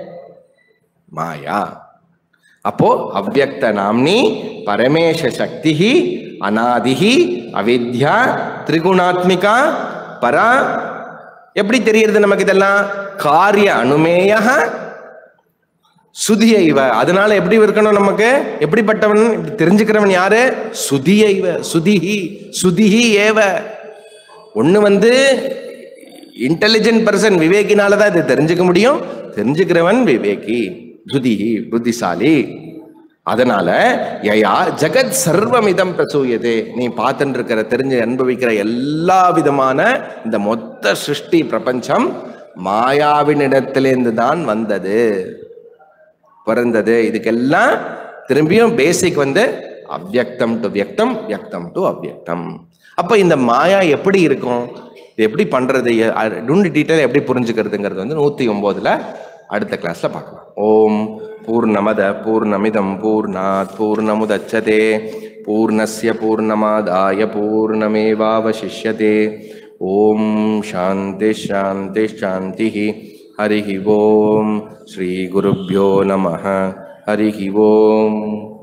மாயா அப்போ அவ்வக்த நாம்னி பரமேஷ சக்தி அநாதிஹி அவித்யா திரிகுணாத்மிகா பரா எப்படி தெரியுது நமக்கு இதெல்லாம் காரிய அனுமேய சுதிய இவ அதனால எப்படி இருக்கணும் நமக்கு எப்படிப்பட்டவன் இப்படி தெரிஞ்சுக்கிறவன் யாரு சுதிய இவ சுதிஹி சுதிஹி ஏவ ஒண்ணு வந்து இன்டெலிஜென்ட் பர்சன் விவேகினால தான் இதை தெரிஞ்சுக்க முடியும் தெரிஞ்சுக்கிறவன் விவேகி துதிஹி புத்திசாலி அதனால யயா ஜெகத் சர்வமிதம் பிரசூயதே நீ பார்த்துட்டு இருக்கிற தெரிஞ்சு அனுபவிக்கிற எல்லா விதமான இந்த மொத்த சிருஷ்டி பிரபஞ்சம் மாயாவினிடத்திலிருந்து தான் வந்தது பிறந்தது இதுக்கெல்லாம் திரும்பியும் பேசிக் வந்து அவ்யக்தம் டு வியக்தம் வியக்தம் டு அவ்யக்தம் அப்ப இந்த மாயா எப்படி இருக்கும் இது எப்படி பண்றது டூண்டு டீட்டெயில் எப்படி புரிஞ்சுக்கிறதுங்கிறது வந்து நூத்தி ஒன்பதுல அடுத்த கிளாஸ்ல பார்க்கலாம் ஓம் பூர்ணமத பூர்ணமிதம் பூர்ணாத் பூர்ணமுதச்சதே பூர்ணஸ்ய பூர்ணமாதாய பூர்ணமேவாவசிஷ்யதே ஓம் சாந்தி சாந்தி சாந்தி हरिः ओम् श्रीगुरुभ्यो नमः हरिः ओम्